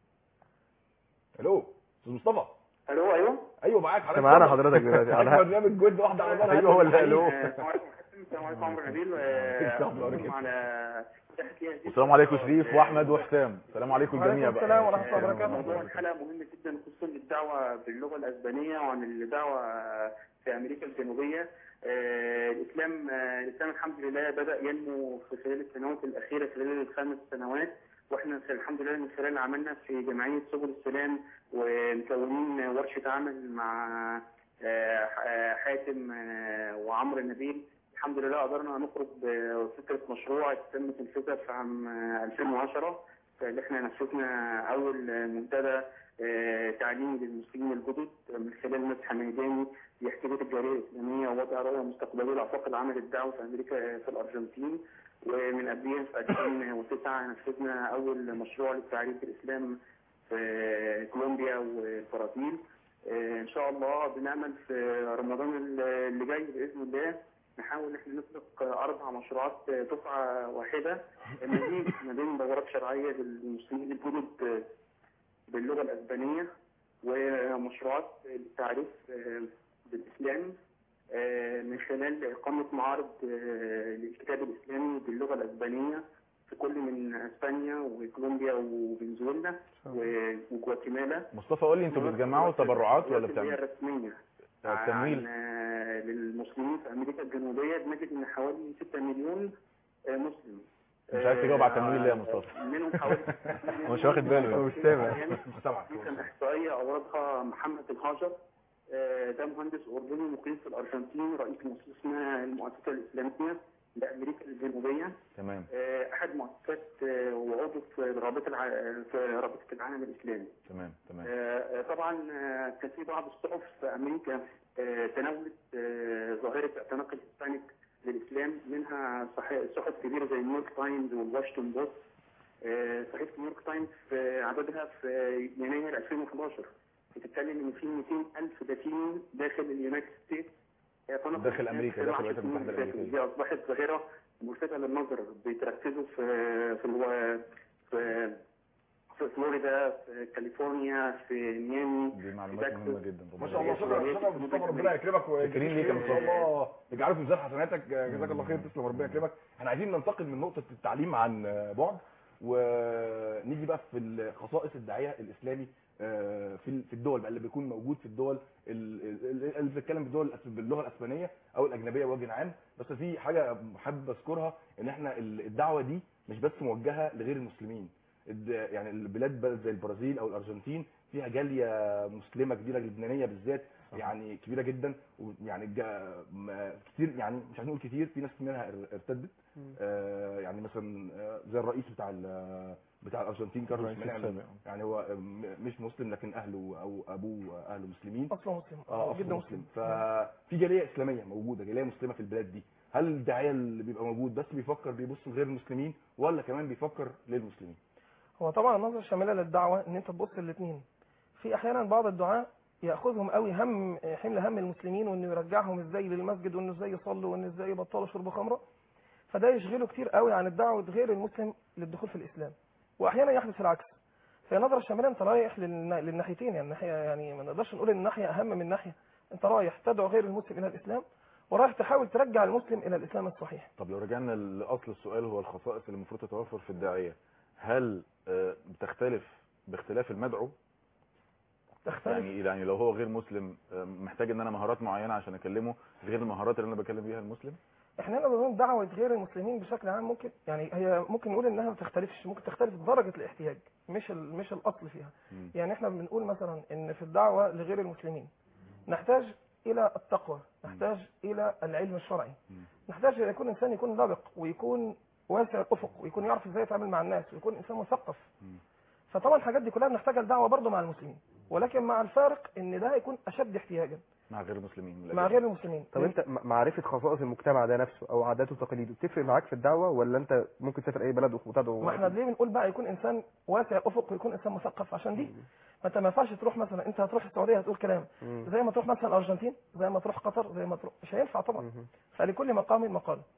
الو استاذ مصطفى الو ايوه ايوه معاك حضرتك معانا اتفضل. حضرتك دلوقتي على معاك برنامج جولد واحده على بعض أيوه هو اللي قاله. السلام عليكم عمرو نبيل السلام عليكم. أشكركم على والسلام عليكم شريف واحمد وحسام السلام عليكم الجميع وعليكم بقى السلام ورحمة الله وبركاته. موضوع الحلقه مهم جدا خصوصا الدعوه باللغه الاسبانيه وعن الدعوه في امريكا الجنوبيه آه، الاسلام آه، الاسلام الحمد لله بدا ينمو في خلال السنوات الاخيره خلال الخمس سنوات واحنا الحمد لله من خلال عملنا في جمعيه سبل السلام ومكونين ورشه عمل مع آه، آه، حاتم آه، وعمرو النبيل الحمد لله قدرنا نخرج بفكره مشروع تم تنفيذها في عام آه، 2010 اللي احنا نفذنا اول منتدى آه، تعليمي للمسلمين الجدد من خلال مسح ميداني لاحتياجات الجاليه الاسلاميه ووضع رؤيه مستقبليه لافاق العمل الدعوي في امريكا في الارجنتين ومن قبلها في 2009 نفذنا اول مشروع للتعريف بالاسلام في كولومبيا والبرازيل آه، ان شاء الله بنعمل في رمضان اللي جاي باذن الله نحاول ان احنا نطلق اربع مشروعات دفعه واحده مزيج ما بين دورات شرعيه للمسلمين الجدد باللغه الاسبانيه ومشروعات للتعريف بالاسلام آه، من خلال اقامه معارض آه، للكتاب الاسلامي باللغه الاسبانيه في كل من اسبانيا وكولومبيا وفنزويلا وجواتيمالا مصطفى قول لي انتوا بتجمعوا تبرعات ولا اللي هي بتعملوا الرسميه التمويل عن آه، للمسلمين في امريكا الجنوبيه بنجد ان حوالي 6 مليون آه، مسلم مش عايز تجاوب على التمويل ليه يا مصطفى؟ منهم حوالي هو مش واخد باله هو مش سامع. دي كان احصائيه اوردها محمد الهاجر آه، ده مهندس اردني مقيم في الارجنتين رئيس مؤسسه اسمها المؤسسه الاسلاميه لامريكا الجنوبيه تمام آه، احد مؤسسات آه، وعضو في رابطه الع... في رابطه العالم الاسلامي تمام تمام آه، طبعا آه، كان في بعض الصحف في امريكا آه، تناولت آه، ظاهره اعتناق الهسبانيك للاسلام منها صح- صحف كبيره زي نيويورك تايمز والواشنطن بوست آه، صحيفه نيويورك تايمز في عددها في يناير 2011 بتتكلم ان في 200 الف دفين داخل اليونايتد ستيتس اعتنقوا داخل الإسلام أمريكا، خلال داخل عشر الولايات سنين المتحدة اللي فاتوا. الأمريكية. دي اصبحت ظاهره ملفتة للنظر بيتركزوا في في الو... في في فلوريدا في كاليفورنيا في ميامي دي معلومات مهمه جدا ما شاء الله شكرا شكرا مصطفى ربنا يكرمك شاكرين ليك يا ان مصطفى. شاء الله يجعله في ميزان حسناتك جزاك الله خير تسلم ربنا يكرمك احنا عايزين ننتقل من نقطه التعليم عن بعد ونيجي بقى في خصائص الداعيه الاسلامي آه، في في الدول بقى اللي بيكون موجود في الدول ال- ال- اللي بتتكلم بالدول الأس- باللغه الاسبانيه او الاجنبيه بوجه عام بس في حاجه حابب اذكرها ان احنا ال- الدعوه دي مش بس موجهه لغير المسلمين الد- يعني البلاد بلد زي البرازيل او الارجنتين فيها جاليه مسلمه كبيره لبنانيه بالذات يعني كبيره جدا ويعني جا- م- كتير يعني مش هنقول كتير في ناس منها ار- ارتدت آه، يعني مثلا آه، زي الرئيس بتاع ال- بتاع الارجنتين كارلوس الرئيس منعم السابق. يعني هو م- مش مسلم لكن اهله او ابوه اهله مسلمين اصله مسلم اه جدا جدا مسلم مسلم ففي جاليه اسلاميه موجوده جاليه مسلمه في البلاد دي هل الداعيه اللي بيبقى موجود بس بيفكر بيبص لغير المسلمين ولا كمان بيفكر للمسلمين هو طبعا النظره الشامله للدعوه ان انت تبص للاثنين في احيانا بعض الدعاء ياخذهم قوي هم حمل هم المسلمين وانه يرجعهم ازاي للمسجد وانه ازاي يصلوا وانه ازاي يبطلوا شرب خمره فده يشغله كتير قوي عن الدعوه غير المسلم للدخول في الاسلام واحيانا يحدث العكس فهي النظره الشامله انت رايح للنا- للناحيتين يعني الناحيه يعني ما نقدرش نقول ان الناحيه اهم من ناحيه انت رايح تدعو غير المسلم الى الاسلام ورايح تحاول ترجع المسلم الى الاسلام الصحيح طب لو رجعنا لاصل السؤال هو الخصائص اللي المفروض تتوفر في الداعيه هل آه، بتختلف باختلاف المدعو تختلف يعني يعني لو هو غير مسلم آه، محتاج ان انا مهارات معينه عشان اكلمه غير المهارات اللي انا بكلم بيها المسلم احنا نقدر نقول دعوة غير المسلمين بشكل عام ممكن يعني هي ممكن نقول انها ما تختلفش ممكن تختلف درجة الاحتياج مش ال- مش الاصل فيها مم. يعني احنا بنقول مثلا ان في الدعوة لغير المسلمين نحتاج الى التقوى نحتاج الى العلم الشرعي نحتاج الى يكون انسان يكون لبق ويكون واسع الافق ويكون يعرف ازاي يتعامل مع الناس ويكون انسان مثقف فطبعا الحاجات دي كلها بنحتاجها الدعوة برضه مع المسلمين ولكن مع الفارق ان ده هيكون اشد احتياجا مع غير المسلمين مع غير المسلمين طب انت م- معرفه خصائص المجتمع ده نفسه او عاداته وتقاليده بتفرق معاك في الدعوه ولا انت ممكن تسافر اي بلد وتدعو ما احنا ليه بنقول بقى يكون انسان واسع الافق ويكون انسان مثقف عشان دي ما انت ما ينفعش تروح مثلا انت هتروح السعوديه هتقول كلام مم. زي ما تروح مثلا الارجنتين زي ما تروح قطر زي ما تروح مش هينفع طبعا فلكل مقام مقال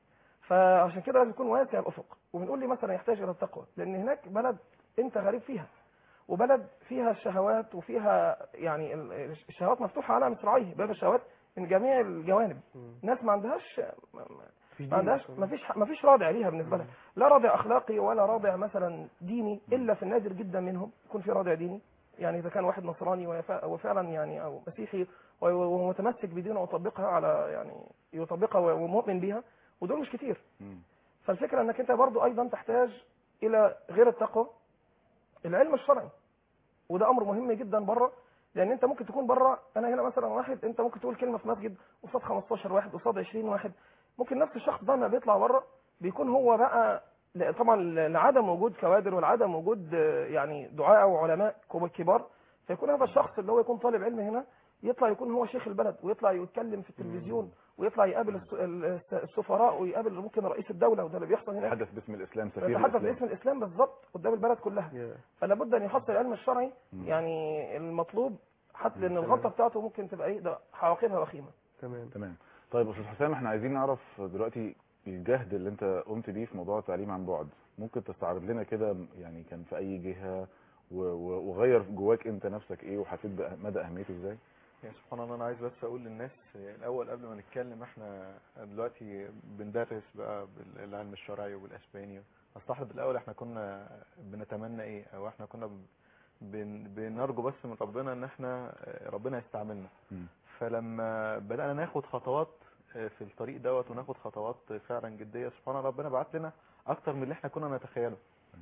فعشان كده لازم يكون واسع الافق وبنقول لي مثلا يحتاج الى التقوى لان هناك بلد انت غريب فيها وبلد فيها الشهوات وفيها يعني ال- الشهوات مفتوحه على مصراعيه باب الشهوات من جميع الجوانب ناس ما عندهاش ما عندهاش ما فيش ما فيش رادع ليها بالنسبه لها لا رادع اخلاقي ولا رادع مثلا ديني الا في النادر جدا منهم يكون في رادع ديني يعني اذا كان واحد نصراني ويف- وفعلا يعني او مسيحي و- ومتمسك بدينه ويطبقها على يعني يطبقها ومؤمن بيها ودول مش كتير فالفكره انك انت برضو ايضا تحتاج الى غير التقوى العلم الشرعي وده امر مهم جدا بره لان انت ممكن تكون بره انا هنا مثلا واحد انت ممكن تقول كلمه في مسجد قصاد 15 واحد قصاد 20 واحد ممكن نفس الشخص ده ما بيطلع بره بيكون هو بقى لا- طبعا لعدم وجود كوادر ولعدم وجود آه، يعني دعاء وعلماء كب- كبار فيكون هذا الشخص اللي هو يكون طالب علم هنا يطلع يكون هو شيخ البلد ويطلع يتكلم في التلفزيون ويطلع يقابل الس- ال- السفراء ويقابل ممكن رئيس الدوله وده اللي بيحصل هناك يتحدث باسم الاسلام سفير يتحدث الاسلام باسم الاسلام بالظبط قدام البلد كلها فلا بد ان يحصل العلم الشرعي يعني المطلوب حتى لان الغلطه بتاعته ممكن تبقى ايه ده عواقبها وخيمه تمام تمام طيب استاذ حسام احنا عايزين نعرف دلوقتي الجهد اللي انت قمت بيه في موضوع التعليم عن بعد ممكن تستعرض لنا كده يعني كان في اي جهه و- و- وغير جواك انت نفسك ايه وحسيت بمدى اهميته ازاي يعني سبحان الله انا عايز بس اقول للناس الاول قبل ما نتكلم احنا دلوقتي بندرس بقى بالعلم الشرعي وبالاسباني استحضر الاول احنا كنا بنتمنى ايه او احنا كنا بن بنرجو بس من ربنا ان احنا ربنا يستعملنا فلما بدانا ناخد خطوات في الطريق دوت وناخد خطوات فعلا جديه سبحان الله ربنا بعت لنا اكتر من اللي احنا كنا نتخيله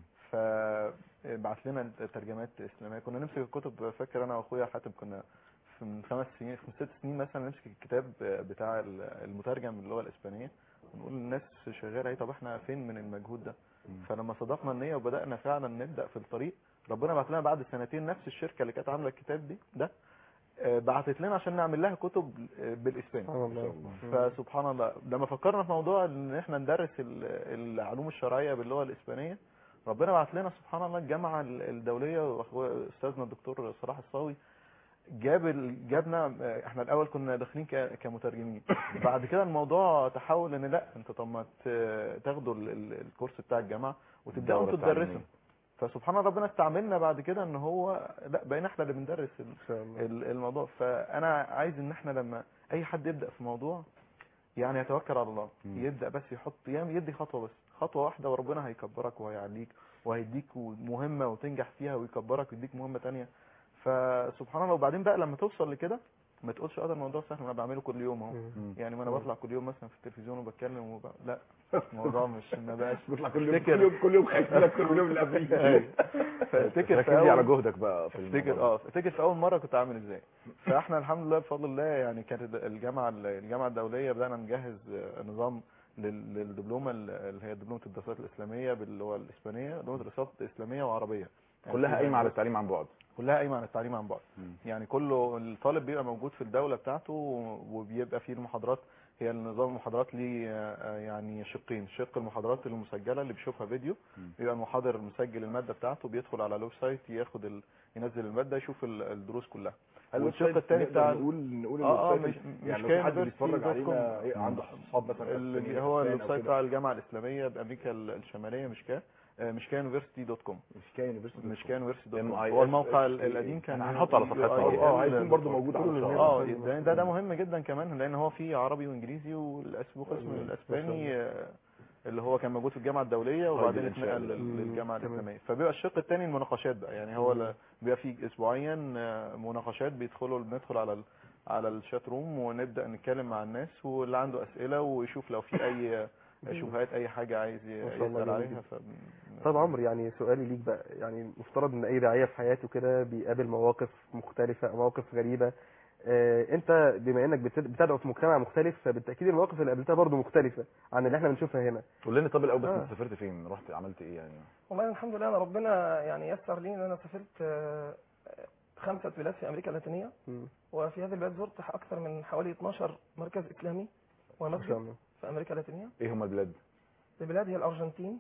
فبعت لنا ترجمات اسلاميه كنا نمسك الكتب فاكر انا واخويا حاتم كنا في من خمس سنين من ست سنين مثلا نمسك الكتاب بتاع المترجم باللغه الاسبانيه ونقول للناس شغاله ايه طب احنا فين من المجهود ده فلما صدقنا النيه وبدانا فعلا نبدا في الطريق ربنا بعت لنا بعد سنتين نفس الشركه اللي كانت عامله الكتاب دي ده آه، بعتت لنا عشان نعمل لها كتب آه، بالاسباني فسبحان الله لما فكرنا في موضوع ان احنا ندرس ال- العلوم الشرعيه باللغه الاسبانيه ربنا بعت لنا سبحان الله الجامعه ال- الدوليه واخويا استاذنا الدكتور صلاح الصاوي جاب ال- جابنا آه، احنا الاول كنا داخلين ك- كمترجمين بعد كده الموضوع تحول ان لا انت طب ما ت- تاخدوا ال- ال- الكورس بتاع الجامعه وتبداوا الدورة انتوا تدرسوا التعليمية. فسبحان الله ربنا استعملنا بعد كده ان هو لا بقينا احنا اللي بندرس ال- ال- الموضوع فانا عايز ان احنا لما اي حد يبدا في موضوع يعني يتوكل على الله يبدا بس يحط يعمل يدي خطوه بس خطوه واحده وربنا هيكبرك وهيعليك وهيديك مهمه وتنجح فيها ويكبرك ويديك مهمه تانية فسبحان الله وبعدين بقى لما توصل لكده ما تقولش اه ده الموضوع سهل انا بعمله كل يوم اهو يعني ما انا بطلع كل يوم مثلا في التلفزيون وبتكلم وب... لا الموضوع مش ما بقاش بيطلع كل يوم افتكر- كل يوم كل يوم خايف لك كل يوم اللي قبليه أيوة. فافتكر ركز في لي على أول- جهدك بقى في افتكر الموضوع اه افتكر في اول مره كنت عامل ازاي فاحنا الحمد لله بفضل الله يعني كانت الجامعه الجامعه الدوليه بدانا نجهز نظام لل- للدبلومه اللي هي دبلومه الدراسات الاسلاميه باللغه الاسبانيه دبلومه دراسات اسلاميه وعربيه يعني كلها فيها- قايمه على التعليم عن بعد كلها قايمه على التعليم عن بعد يعني كله الطالب بيبقى موجود في الدوله بتاعته وبيبقى فيه المحاضرات هي النظام المحاضرات ليه آه، يعني شقين شق المحاضرات المسجله اللي بيشوفها فيديو بيبقى المحاضر مسجل الماده بتاعته بيدخل على الويب سايت ياخد ال... ينزل الماده يشوف ال- الدروس كلها هل والشق الويب سايت الثاني نقدر بتاع نقول نقول اه اه الويب مش سايت مش يعني لو كان في حد بيتفرج university.com. علينا إيه، عنده صحاب مثلا اللي أسبانيين هو أسبان أو الويب سايت كده. بتاع الجامعه الاسلاميه بامريكا الشماليه مش كان مش كان يونيفرسيتي دوت كوم مش كان يونيفرسيتي مش كان يونيفرسيتي دوت MIS كوم هو الموقع ال- FA. القديم كان هنحطه على صفحتنا. URL اه هيكون برضه موجود على الشاشة. اه ده ده, ده مهم جدا كمان لان هو فيه عربي وانجليزي والاسم قسم مم. الاسباني آه، اللي هو كان موجود في الجامعه الدوليه وبعدين الإنشاء. اتنقل لل- مم. للجامعه تمام. الاسلاميه فبيبقى الشق الثاني المناقشات بقى يعني هو ال- بيبقى فيه اسبوعيا آه، مناقشات بيدخلوا بندخل على ال- على الشات روم ونبدا نتكلم مع الناس واللي عنده اسئله ويشوف لو في اي شبهات اي حاجه عايز ي- ما شاء الله يسال جميل عليها جدا. ف... طب عمرو يعني سؤالي ليك بقى يعني مفترض ان اي داعيه في حياته كده بيقابل مواقف مختلفه أو مواقف غريبه آه، انت بما انك بت- بتدعو في مجتمع مختلف فبالتاكيد المواقف اللي قابلتها برضو مختلفه عن اللي احنا بنشوفها هنا قول لنا طب الاول بس آه. انت سافرت فين رحت عملت ايه يعني والله الحمد لله انا ربنا يعني يسر لي ان انا سافرت آه، خمسة بلاد في امريكا اللاتينيه وفي هذه البلاد زرت اكثر من حوالي 12 مركز اسلامي ما شاء ومسجد الله في امريكا اللاتينيه ايه هم البلاد البلاد هي الارجنتين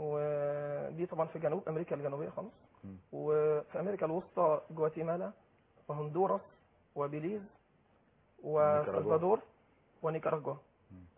ودي طبعا في جنوب امريكا الجنوبيه خالص وفي امريكا الوسطى جواتيمالا وهندوراس وبيليز وسلفادور ونيكاراجوا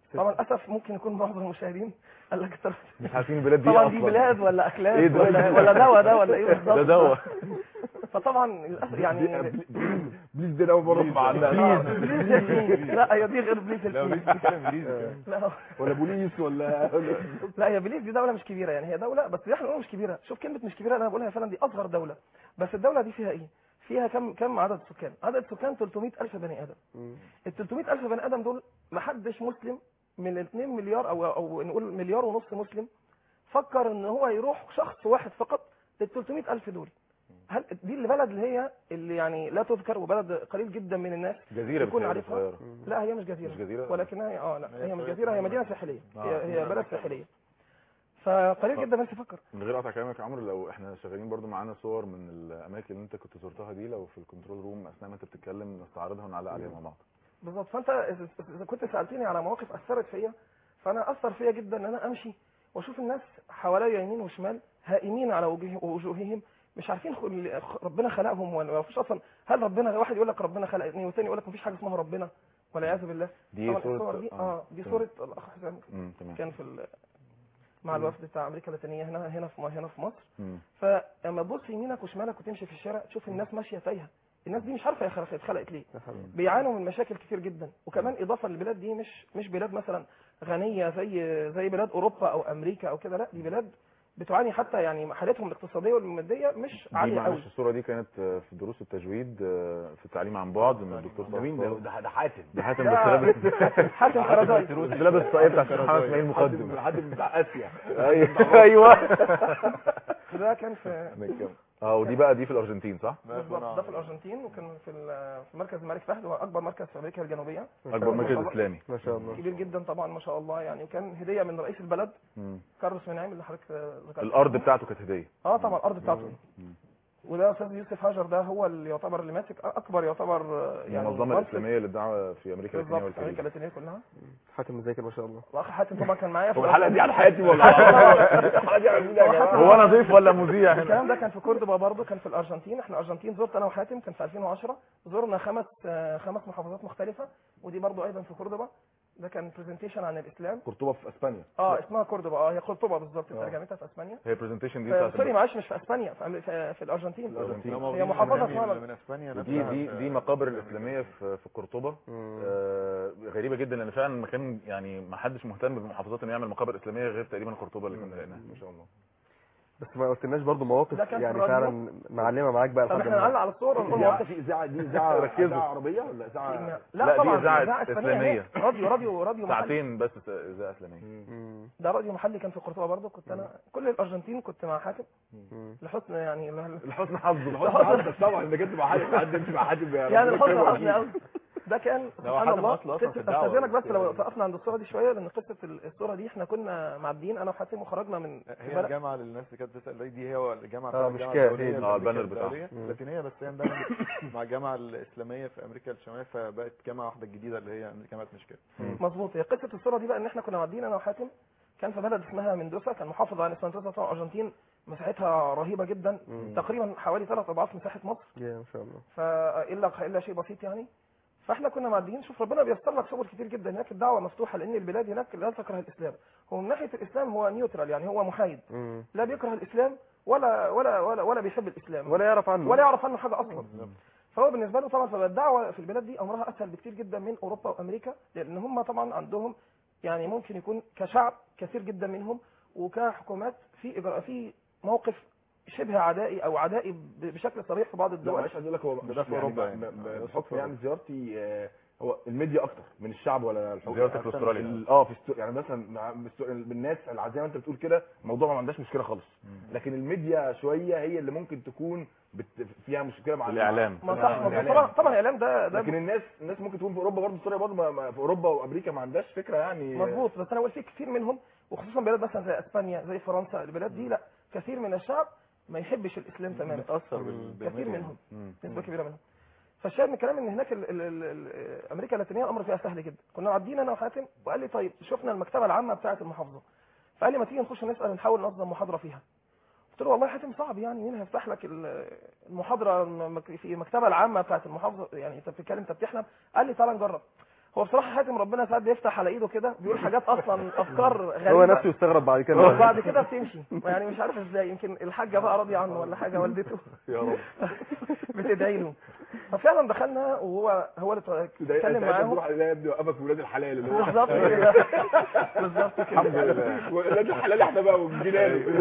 طبعا للاسف ممكن يكون معظم المشاهدين قال لك طب مش عارفين البلاد دي طبعا اصلا دي بلاد ولا اخلاق إيه ده؟ ولا ولا دواء ده ولا ايه بالظبط ده دواء فطبعا للاسف يعني بليز دي اول مره اسمع عنها بليز ياسمين لا هي دي غير بليز لا، ياسمين بليز بتتكلم إنجليزي. لا ولا بوليس ولا لا هي بليز دي دوله مش كبيره يعني هي دوله بس احنا بنقول مش كبيره شوف كلمه مش كبيره اللي انا بقولها فعلا دي اصغر دوله بس الدوله دي فيها ايه فيها كم كم عدد السكان عدد السكان 300 الف بني ادم ال 300 الف بني ادم دول ما حدش مسلم من ال 2 مليار او او نقول مليار ونص مسلم فكر ان هو يروح شخص واحد فقط لل 300 الف دول هل دي البلد اللي هي اللي يعني لا تذكر وبلد قليل جدا من الناس جزيرة يكون بتهيألي عارفها صغيرة. لا هي مش جزيره مش جزيرة؟ ولكنها هي اه لا هي هي مش صغيرة. جزيره هي مدينه ساحليه آه. هي, هي بلد ساحليه فقليل جدا الناس يفكر من غير قطع كلامك يا عمرو لو احنا شغالين برضو معانا صور من الاماكن اللي انت كنت زرتها دي لو في الكنترول روم اثناء ما انت بتتكلم نستعرضها ونعلق عليها مع بعض بالظبط فانت اذا إذا كنت سالتني على مواقف اثرت فيا فانا اثر فيا جدا ان انا امشي واشوف الناس حواليا يمين وشمال هائمين على وجوه- وجوههم مش عارفين خل- ربنا خلقهم ولا ما فيش اصلا هل ربنا واحد يقول لك ربنا خلقني والثاني يقول لك ما فيش حاجه اسمها ربنا والعياذ بالله دي طبعا صورة- الصور دي آه، اه دي تمام. صوره الاخ حسام امم تمام كان في ال- مع الوفد بتاع امريكا اللاتينيه هنا هنا في هنا في مصر مم. فلما تبص يمينك وشمالك وتمشي في الشارع تشوف الناس ماشيه تايهه الناس دي مش عارفه هي خلقت اتخلقت ليه بيعانوا من مشاكل كتير جدا وكمان اضافه للبلاد دي مش مش بلاد مثلا غنيه زي زي بلاد اوروبا او امريكا او كده لا دي بلاد بتعاني حتى يعني حالتهم الاقتصاديه والماديه مش دي عاليه قوي معلش الصورة دي كانت آه، في دروس التجويد آه، في التعليم عن بعد من الدكتور ده مين ده ده ده حاتم ده حاتم ده بس لابس حاتم كرزاي بس لابس الطاقية بتاع الشيخ محمد اسماعيل مقدم حاتم بتاع اسيا ايوه ايوه ده كان في اه ودي بقى دي في الارجنتين صح؟ بالظبط ده في الارجنتين وكان في ال- في مركز الملك فهد هو اكبر مركز في امريكا الجنوبيه اكبر مركز ما شاء الله. اسلامي ما شاء الله كبير جدا طبعا ما شاء الله يعني وكان هديه من رئيس البلد مم. كارلوس منعم اللي حضرتك ذكرت الارض بتاعته كانت هدية اه طبعا الارض بتاعته وده استاذ يوسف هاجر ده هو اللي يعتبر اللي ماسك اكبر يعتبر آه، يعني المنظمة منصب الاسلامية للدعوة في امريكا اللاتينية بالظبط امريكا والكاريبي اللاتينيه كلها حاتم مذاكر ما شاء الله واخ حاتم طبعا كان معايا في هو الحلقه دي على حياتي ولا الحلقه دي على مين يا هو جماعه حاتم- هو انا ضيف ولا مذيع هنا؟ الكلام ده كان في كوردوبا برضه كان في الارجنتين احنا الارجنتين زرت انا وحاتم كان في 2010 زرنا خمس آه، خمس محافظات مختلفه ودي برضه ايضا في كوردوبا ده كان برزنتيشن عن الاسلام قرطبه في اسبانيا اه اسمها كوردوبا اه هي قرطبه بالظبط آه. ترجمتها في اسبانيا هي برزنتيشن دي آه، بتاعت سوري معلش مش في اسبانيا في, أمريكا- في, في الارجنتين الأرجنتين. هي محافظه اسمها من اسبانيا دي نفسها. دي دي مقابر الاسلاميه في في قرطبه آه غريبه جدا لان فعلا مكان يعني ما حدش مهتم بالمحافظات انه يعمل مقابر اسلاميه غير تقريبا قرطبه اللي كنا لقيناها ما شاء الله بس ما قلتلناش برضو مواقف ده كان في يعني الراديو. فعلا معلمه معاك بقى طب لحد احنا نعلق النهارده على الصور ونقول إذاعة- مواقف في اذاعه دي اذاعه ركزوا. اذاعه عربيه ولا اذاعه لا, لا، دي طبعا إذاعة إذاعة إسلامية. هناك. راديو راديو راديو محلي ساعتين بس اذاعه اسلاميه مم. ده راديو محلي كان في قرطبه برضه كنت انا كل الارجنتين كنت مع حاتم مم. لحسن يعني ل- الحسن حظ الحسن حظ طبعا انك انت مع حد حد انت مع حد يعني الحسن حظ قوي ده كان سبحان حاتم الله أصل أصلاً في الدعوة استاذنك بس بس لو يعني. وقفنا عند الصوره دي شويه لان قصه الصوره دي احنا كنا معديين انا وحاتم وخرجنا من هي الجامعه اللي الناس اللي كانت بتسال دي هي هو الجامعه آه، بتاع مش الجامعه كده، الدولية هي اللي آه، في أمريكا البانر بتاعها. الدولية، اللاتينيه بس هي اندمجت مع الجامعه الاسلاميه في امريكا الشماليه فبقت جامعه واحده جديده اللي هي جامعه مشكله مظبوط هي قصه الصوره دي بقى ان احنا كنا معديين انا وحاتم كان في بلد اسمها مندوسا كان محافظه عن مندوسا طبعا الارجنتين مساحتها رهيبه جدا تقريبا حوالي ثلاث اضعاف مساحه مصر يا ما شاء الله فالا الا شيء بسيط يعني فاحنا كنا معديين شوف ربنا بيسر لك سبل كتير جدا هناك الدعوه مفتوحه لان البلاد هناك لا تكره الاسلام هو من ناحيه الاسلام هو نيوترال يعني هو محايد مم. لا بيكره الاسلام ولا ولا ولا ولا بيحب الاسلام ولا يعرف عنه ولا يعرف عنه حاجه اصلا فهو بالنسبه له طبعا فبقى الدعوه في البلاد دي امرها اسهل بكتير جدا من اوروبا وامريكا لان هم طبعا عندهم يعني ممكن يكون كشعب كثير جدا منهم وكحكومات في اجراء في موقف شبه عدائي او عدائي ب- بشكل صريح في بعض لا الدول معلش عايز اقول لك هو ده في يعني أوروبا ب- يعني. ب- ده ب- في بحكم يعني زيارتي آه، هو الميديا اكتر من الشعب ولا الحكومه زيارتك في أستراليا. ال- اه في استو... يعني مثلا مع- بالس- بالناس اللي زي ما انت بتقول كده الموضوع ما عندهاش مشكله خالص لكن الميديا شويه هي اللي ممكن تكون بت... فيها مشكله مع الإعلام. ما مع صح مظبوط. الإعلام. طبعا طبعا الاعلام ده ده لكن الناس الناس ممكن تكون في اوروبا برضه استراليا برضه ما- ما- في اوروبا وامريكا ما عندهاش فكره يعني مظبوط بس انا بقول في كثير منهم وخصوصا بلاد مثلا زي اسبانيا زي فرنسا البلاد دي لا كثير من الشعب ما يحبش الاسلام تماما متاثر بال- كثير بالميديا. منهم مم. نسبه كبيره منهم فالشاهد من الكلام ان هناك ال ال ال ال امريكا اللاتينيه الامر فيها سهل جدا كنا معديين انا وحاتم وقال لي طيب شفنا المكتبه العامه بتاعه المحافظه فقال لي ما تيجي نخش نسال نحاول ننظم محاضره فيها قلت له والله حاتم صعب يعني مين هيفتح لك ال- المحاضره الم- في المكتبه العامه بتاعه المحافظه يعني انت بتتكلم انت بتحلم قال لي تعالى نجرب هو بصراحه حاتم ربنا ساعات بيفتح على ايده كده بيقول حاجات اصلا افكار غريبه هو نفسه يستغرب بعد كده وبعد كده بتمشي يعني مش عارف ازاي يمكن الحاجه بقى راضيه عنه ولا حاجه والدته يا رب بتدعي له ففعلا دخلنا وهو هو اللي اتكلم ساعتها معاهم تروح يا ابني وقفك ولاد الحلال اللي هو بالظبط كده بالظبط كده الحمد لله ولاد الحلال احنا بقى وجينا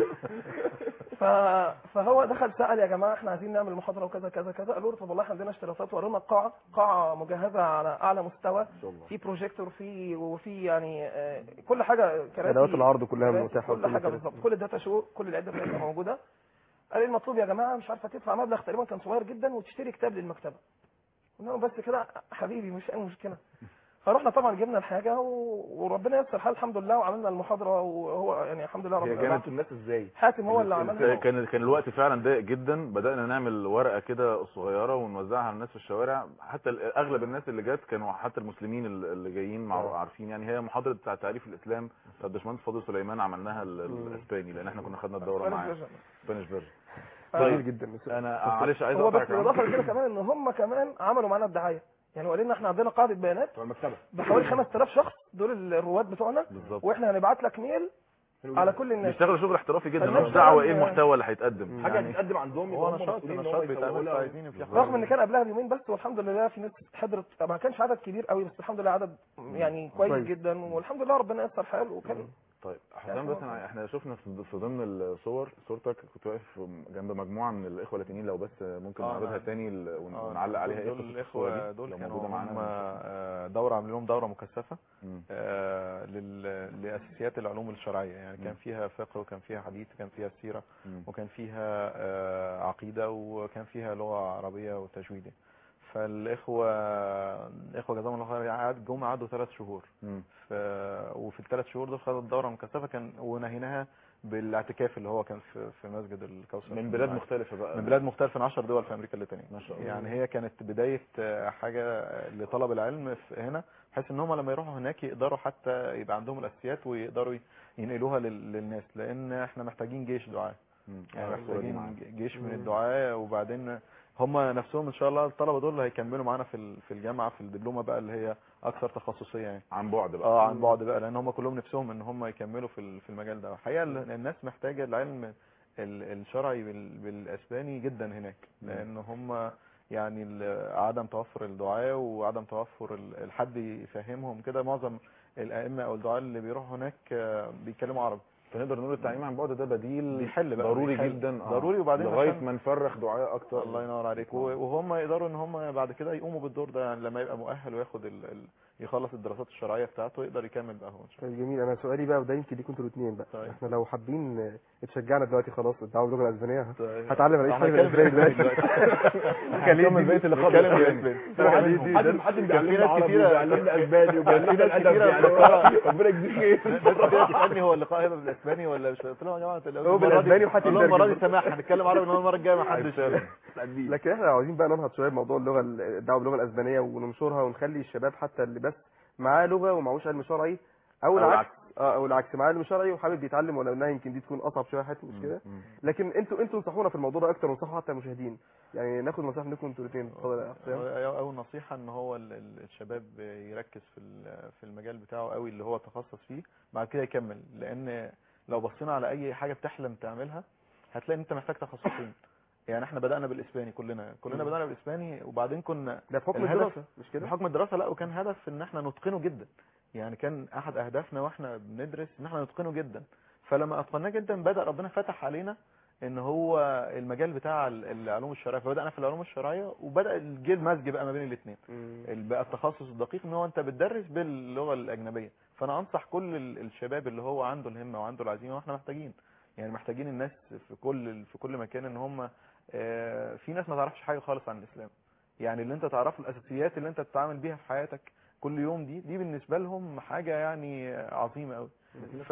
ف... فهو دخل سأل يا جماعة احنا عايزين نعمل محاضرة وكذا كذا كذا قالوا له طب والله احنا عندنا اشتراطات ورونا القاعة قاعة مجهزة على أعلى مستوى في بروجيكتور في وفي يعني آه، كل حاجة كراسي أدوات العرض كلها كراسي، متاحة كل وكل حاجة كده. بالظبط كل الداتا شو كل العدة بتاعتها موجودة قال لي المطلوب يا جماعة مش عارفة تدفع مبلغ تقريبا كان صغير جدا وتشتري كتاب للمكتبة قلنا له بس كده حبيبي مش أي مشكلة فرحنا طبعا جبنا الحاجة و... وربنا يسر الحال الحمد لله وعملنا المحاضرة وهو يعني الحمد لله رب هي العالمين كانت الناس ازاي حاتم هو اللي عملها كان كان الوقت فعلا ضيق جدا بدانا نعمل ورقه كده صغيره ونوزعها على الناس في الشوارع حتى ال- اغلب الناس اللي جت كانوا حتى المسلمين ال- اللي جايين مع عارفين يعني هي محاضره بتاع تعريف الاسلام بتاع الباشمهندس فاضل سليمان عملناها ال- الاسباني لان احنا كنا خدنا الدوره Spanish معاه version. سبانيش فيرجن جميل جدا انا معلش عايز هو بس اقطعك بالاضافه لكده كمان ان هم كمان عملوا معانا الدعايه يعني وقال لنا احنا عندنا قاعده بيانات بتوع المكتبه بحوالي 5000 شخص دول الرواد بتوعنا بالظبط واحنا هنبعت لك ميل على كل الناس بيشتغلوا شغل احترافي جدا فالناس مش دعوه فعلاً- ايه المحتوى اللي هيتقدم حاجه يعني هتتقدم عندهم هو يبقى هم نشاط مسؤولين إن نشاط هم بيتعمل يسوقوا فعايزين في رغم ان كان قبلها بيومين بس والحمد لله في ناس حضرت ما كانش عدد كبير قوي بس الحمد لله عدد يعني كويس كويس. جدا والحمد لله ربنا يسر حال وكان طيب حسام بس أنا- احنا شفنا في في ضمن الصور صورتك كنت واقف جنب مجموعه من الاخوه اللاتينيين لو بس ممكن آه، نعرضها نعم. تاني ال- ون- آه، ونعلق عليها ايه دول قصة الصورة الاخوه دي؟ دول لو كانوا موجودة معانا هم نشوفها. آه، دوره عاملين لهم دوره مكثفه مم. آه، لل- لاساسيات العلوم الشرعيه يعني كان مم. فيها فقه وكان فيها حديث وكان فيها سيره مم. وكان فيها آه، عقيده وكان فيها لغه عربيه وتجويد فالاخوه الاخوه جزاهم الله خير قعد جم قعدوا ثلاث شهور مم. ف... وفي الثلاث شهور دول خدوا الدوره المكثفه كان ونهيناها بالاعتكاف اللي هو كان في في مسجد الكوثر من بلاد مختلفة بقى من بلاد مختلفة من 10 دول في امريكا اللاتينيه ما شاء الله. يعني هي كانت بدايه آه، حاجه لطلب العلم في هنا بحيث ان هم لما يروحوا هناك يقدروا حتى يبقى عندهم الاساسيات ويقدروا ينقلوها لل- للناس لان احنا محتاجين جيش دعاه مم. يعني آه، الصورة دي محتاجين معانا. جيش من الدعاة وبعدين هم نفسهم ان شاء الله الطلبه دول اللي هيكملوا معانا في ال- في الجامعه في الدبلومه بقى اللي هي اكثر تخصصيه يعني عن بعد بقى اه عن بعد بقى لان هم كلهم نفسهم ان هم يكملوا في ال- في المجال ده الحقيقه ال- الناس محتاجه العلم ال- الشرعي بال- بالاسباني جدا هناك لان هم يعني ال- عدم توفر الدعاة وعدم توفر ال- الحد يفهمهم كده معظم الائمه او الدعاة اللي بيروحوا هناك آه، بيتكلموا عربي فنقدر نقول التعليم عن بعد ده بديل بيحل بقى ضروري بيحل. جدا آه. ضروري وبعدين لغايه عشان- ما نفرخ دعاء اكتر الله ينور عليك و- وهم يقدروا ان هم بعد كده يقوموا بالدور ده يعني لما يبقى مؤهل وياخد ال... ال... يخلص الدراسات الشرعيه بتاعته يقدر يكمل بقى هو ان شاء الله طيب جميل انا سؤالي بقى وده يمكن ليكم انتوا الاثنين بقى طيب. احنا لو حابين آه، اتشجعنا دلوقتي خلاص الدعوه باللغه الاسبانيه طيب. هتعلم انا ايه احنا حاجه هنتكلم بالاسباني بالإسباني دلوقتي هنكمل بقية اللقاء نتكلم بالإسباني. بالإسباني. دي- دي- حد ده- حد كان في بيعلمنا ناس عربي كتيرة- وبيعلمنا اسباني وبيعلمنا ناس الادب كتيرة يعني بتقرأ- ربنا يجزيك خير ناس كتير بتسالني هو اللقاء هيبقى بالاسباني ولا مش قلت لهم يا جماعه تقولوا هو المرة دي- بالأسباني وحد قول لهم المره دي يترجم. سماح هنتكلم عربي انما المره الجايه ما حدش لكن احنا عاوزين بقى ننهض شويه بموضوع اللغه الدعوه باللغه الاسبانيه وننشرها ونخلي الشباب حتى اللي بس معاه لغه ومعهوش علم شرعي او العكس اه او العكس معاه علم شرعي وحابب يتعلم ولو انها يمكن دي تكون اصعب شويه حتى مش كده لكن انتوا انتوا انصحونا في الموضوع ده اكتر وانصحوا حتى المشاهدين يعني ناخد نصيحه منكم انتوا الاثنين اتفضل يا حسام اول نصيحه ان هو ال- ال- الشباب يركز في ال- في المجال بتاعه قوي اللي هو تخصص فيه بعد كده يكمل لان لو بصينا على اي حاجه بتحلم تعملها هتلاقي ان انت محتاج تخصصين يعني احنا بدانا بالاسباني كلنا كلنا مم. بدانا بالاسباني وبعدين كنا ده بحكم الهدف- الدراسه مش كده بحكم الدراسه لا وكان هدف ان احنا نتقنه جدا يعني كان احد اهدافنا واحنا بندرس ان احنا نتقنه جدا فلما اتقناه جدا بدا ربنا فتح علينا ان هو المجال بتاع ال- العلوم الشرعيه فبدانا في العلوم الشرعيه وبدا جه المزج بقى ما بين الاثنين بقى التخصص الدقيق ان هو انت بتدرس باللغه الاجنبيه فانا انصح كل ال- الشباب اللي هو عنده الهمه وعنده العزيمه واحنا محتاجين يعني محتاجين الناس في كل في كل مكان ان هم آه، في ناس ما تعرفش حاجه خالص عن الاسلام يعني اللي انت تعرفه الاساسيات اللي انت تتعامل بيها في حياتك كل يوم دي دي بالنسبه لهم حاجه يعني عظيمه قوي ف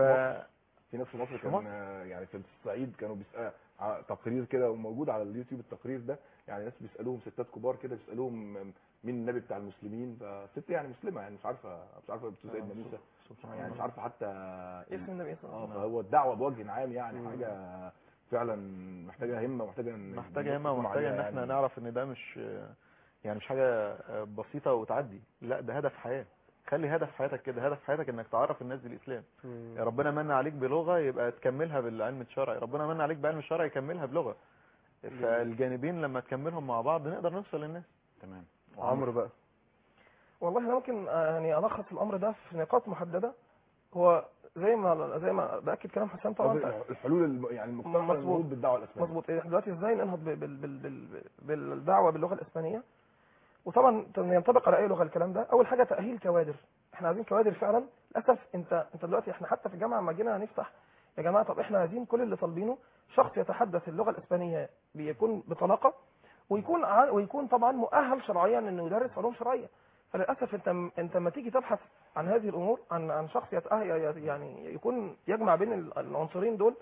في ناس في مصر في كان مصر؟ آه، يعني في الصعيد كانوا بيسأل ع- تقرير كده وموجود على اليوتيوب التقرير ده يعني ناس بيسالوهم ستات كبار كده بيسالوهم مين النبي بتاع المسلمين فست يعني مسلمه يعني مش عارفه مش عارفه بتقول سيدنا موسى يعني مش عارفه حتى اسم النبي صلى الله اه عليه وسلم فهو الدعوه بوجه عام يعني حاجه فعلا محتاجه همه ومحتاجه إن محتاجه همه نقوم ومحتاجه عليها ان احنا يعني. نعرف ان ده مش يعني مش حاجه بسيطه وتعدي لا ده هدف حياه خلي هدف حياتك كده هدف حياتك انك تعرف الناس بالاسلام يا ربنا من عليك بلغه يبقى تكملها بالعلم الشرعي ربنا من عليك بعلم الشرع يكملها بلغه فالجانبين لما تكملهم مع بعض نقدر نوصل للناس تمام عمرو بقى والله انا ممكن آه، يعني الخص الامر ده في نقاط محدده هو زي ما زي ما باكد كلام حسام طبعا قصدي الحلول الم... يعني المجتمع مظبوط. الموجود بالدعوه الاسلاميه مظبوط احنا دلوقتي ازاي ننهض بال- بال- بال- بال- بالدعوه باللغه الاسبانيه وطبعا ينطبق على اي لغه الكلام ده اول حاجه تاهيل كوادر احنا عايزين كوادر فعلا للاسف انت انت دلوقتي احنا حتى في الجامعه لما جينا نفتح يا جماعه طب احنا عايزين كل اللي طالبينه شخص يتحدث اللغه الاسبانيه بيكون بطلاقه ويكون ع- ويكون طبعا مؤهل شرعيا انه يدرس علوم شرعيه فللاسف انت انت لما تيجي تبحث عن هذه الامور عن عن شخص يتأهل يعني يكون يجمع بين العنصرين دول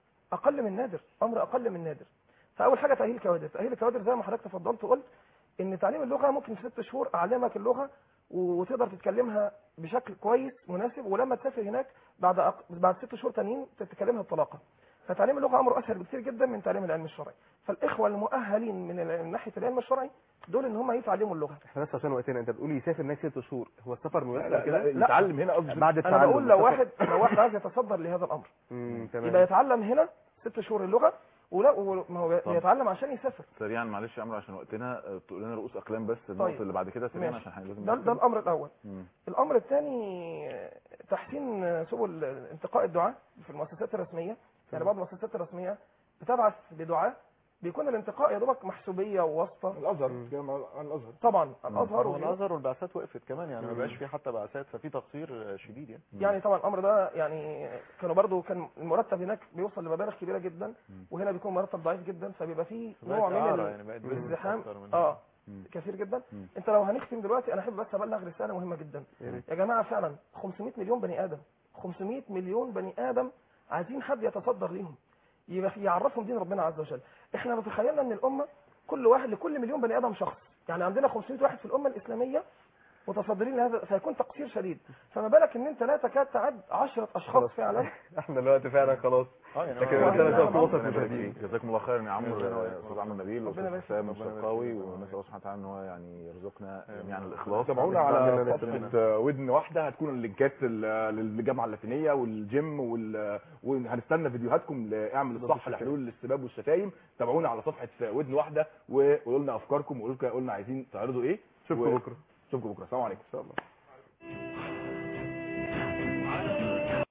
اقل من نادر امر اقل من نادر فاول حاجه تاهيل الكوادر تاهيل الكوادر زي ما حضرتك تفضلت وقلت ان تعليم اللغه ممكن في ست شهور اعلمك اللغه وتقدر تتكلمها بشكل كويس مناسب ولما تسافر هناك بعد أق... بعد ست شهور تانيين تتكلمها بطلاقه فتعليم اللغه امر اسهل بكثير جدا من تعليم العلم الشرعي فالاخوه المؤهلين من ال- من ناحيه العلم الشرعي دول ان هم يتعلموا اللغه احنا بس عشان وقتنا انت بتقول يسافر هناك ست شهور هو السفر ميسر لا، كده لا، يتعلم هنا قصدي بعد انا التعلم بقول لو السفر- واحد لو واحد عايز يتصدر لهذا الامر امم يبقى تمام يتعلم هنا ست شهور اللغه ولا و- ما هو طب. يتعلم عشان يسافر سريعا معلش يا عمرو عشان وقتنا آه، تقول لنا رؤوس اقلام بس النقطه طيب. اللي بعد كده سريعا ماشي. عشان احنا لازم ده, ده نختم. الامر الاول مم. الامر الثاني تحسين سبل انتقاء الدعاء في المؤسسات الرسميه يعني بعض المؤسسات الرسميه بتبعث بدعاء بيكون الانتقاء يا دوبك محسوبيه وواسطه الازهر كلام عن الازهر طبعا الازهر هو وغيره. الازهر والبعثات وقفت كمان يعني ما بقاش في حتى بعثات ففي تقصير شديد يعني يعني طبعا الامر ده يعني كانوا برضو كان المرتب هناك بيوصل لمبالغ كبيره جدا وهنا بيكون مرتب ضعيف جدا فبيبقى فيه بقت نوع من إعارة ال- يعني بقت business الازدحام أكتر من- اه مم. كثير جدا مم. انت لو هنختم دلوقتي انا احب بس ابلغ رساله مهمه جدا يا ريت. يا جماعه فعلا 500 مليون بني ادم 500 مليون بني ادم عايزين حد يتصدر ليهم يبقى في- يعرفهم دين ربنا عز وجل احنا لو تخيلنا ان الامه كل واحد لكل مليون بني ادم شخص يعني عندنا 500 واحد في الامه الاسلاميه متصدرين لهذا فيكون تقصير شديد فما بالك ان انت لا تكاد تعد 10 اشخاص فعلا احنا الوقت فعلا خلاص اه يعني لكن هو- رسالة ربنا توصل ربنا يبارك للمشاهدين فيك. جزاكم الله خيرا يا عمرو ربنا يا يبارك استاذ عمرو نبيل ربنا واستاذ يبارك حسام ربنا يبارك الشرقاوي فيك. ونسال الله سبحانه وتعالى ان هو يعني يرزقنا جميعا الاخلاص تابعونا عندنا على ناس صفحه ودن واحده هتكون اللينكات ال- للجامعه اللاتينيه والجيم وال... وهنستنى فيديوهاتكم لاعمل الصح لحلول الاستباب والشتايم تابعونا على صفحه ودن واحده وقولوا لنا افكاركم وقولوا لنا قولوا لنا عايزين تعرضوا ايه اشوفكم و- بكره اشوفكم بكره السلام عليكم ان شاء الله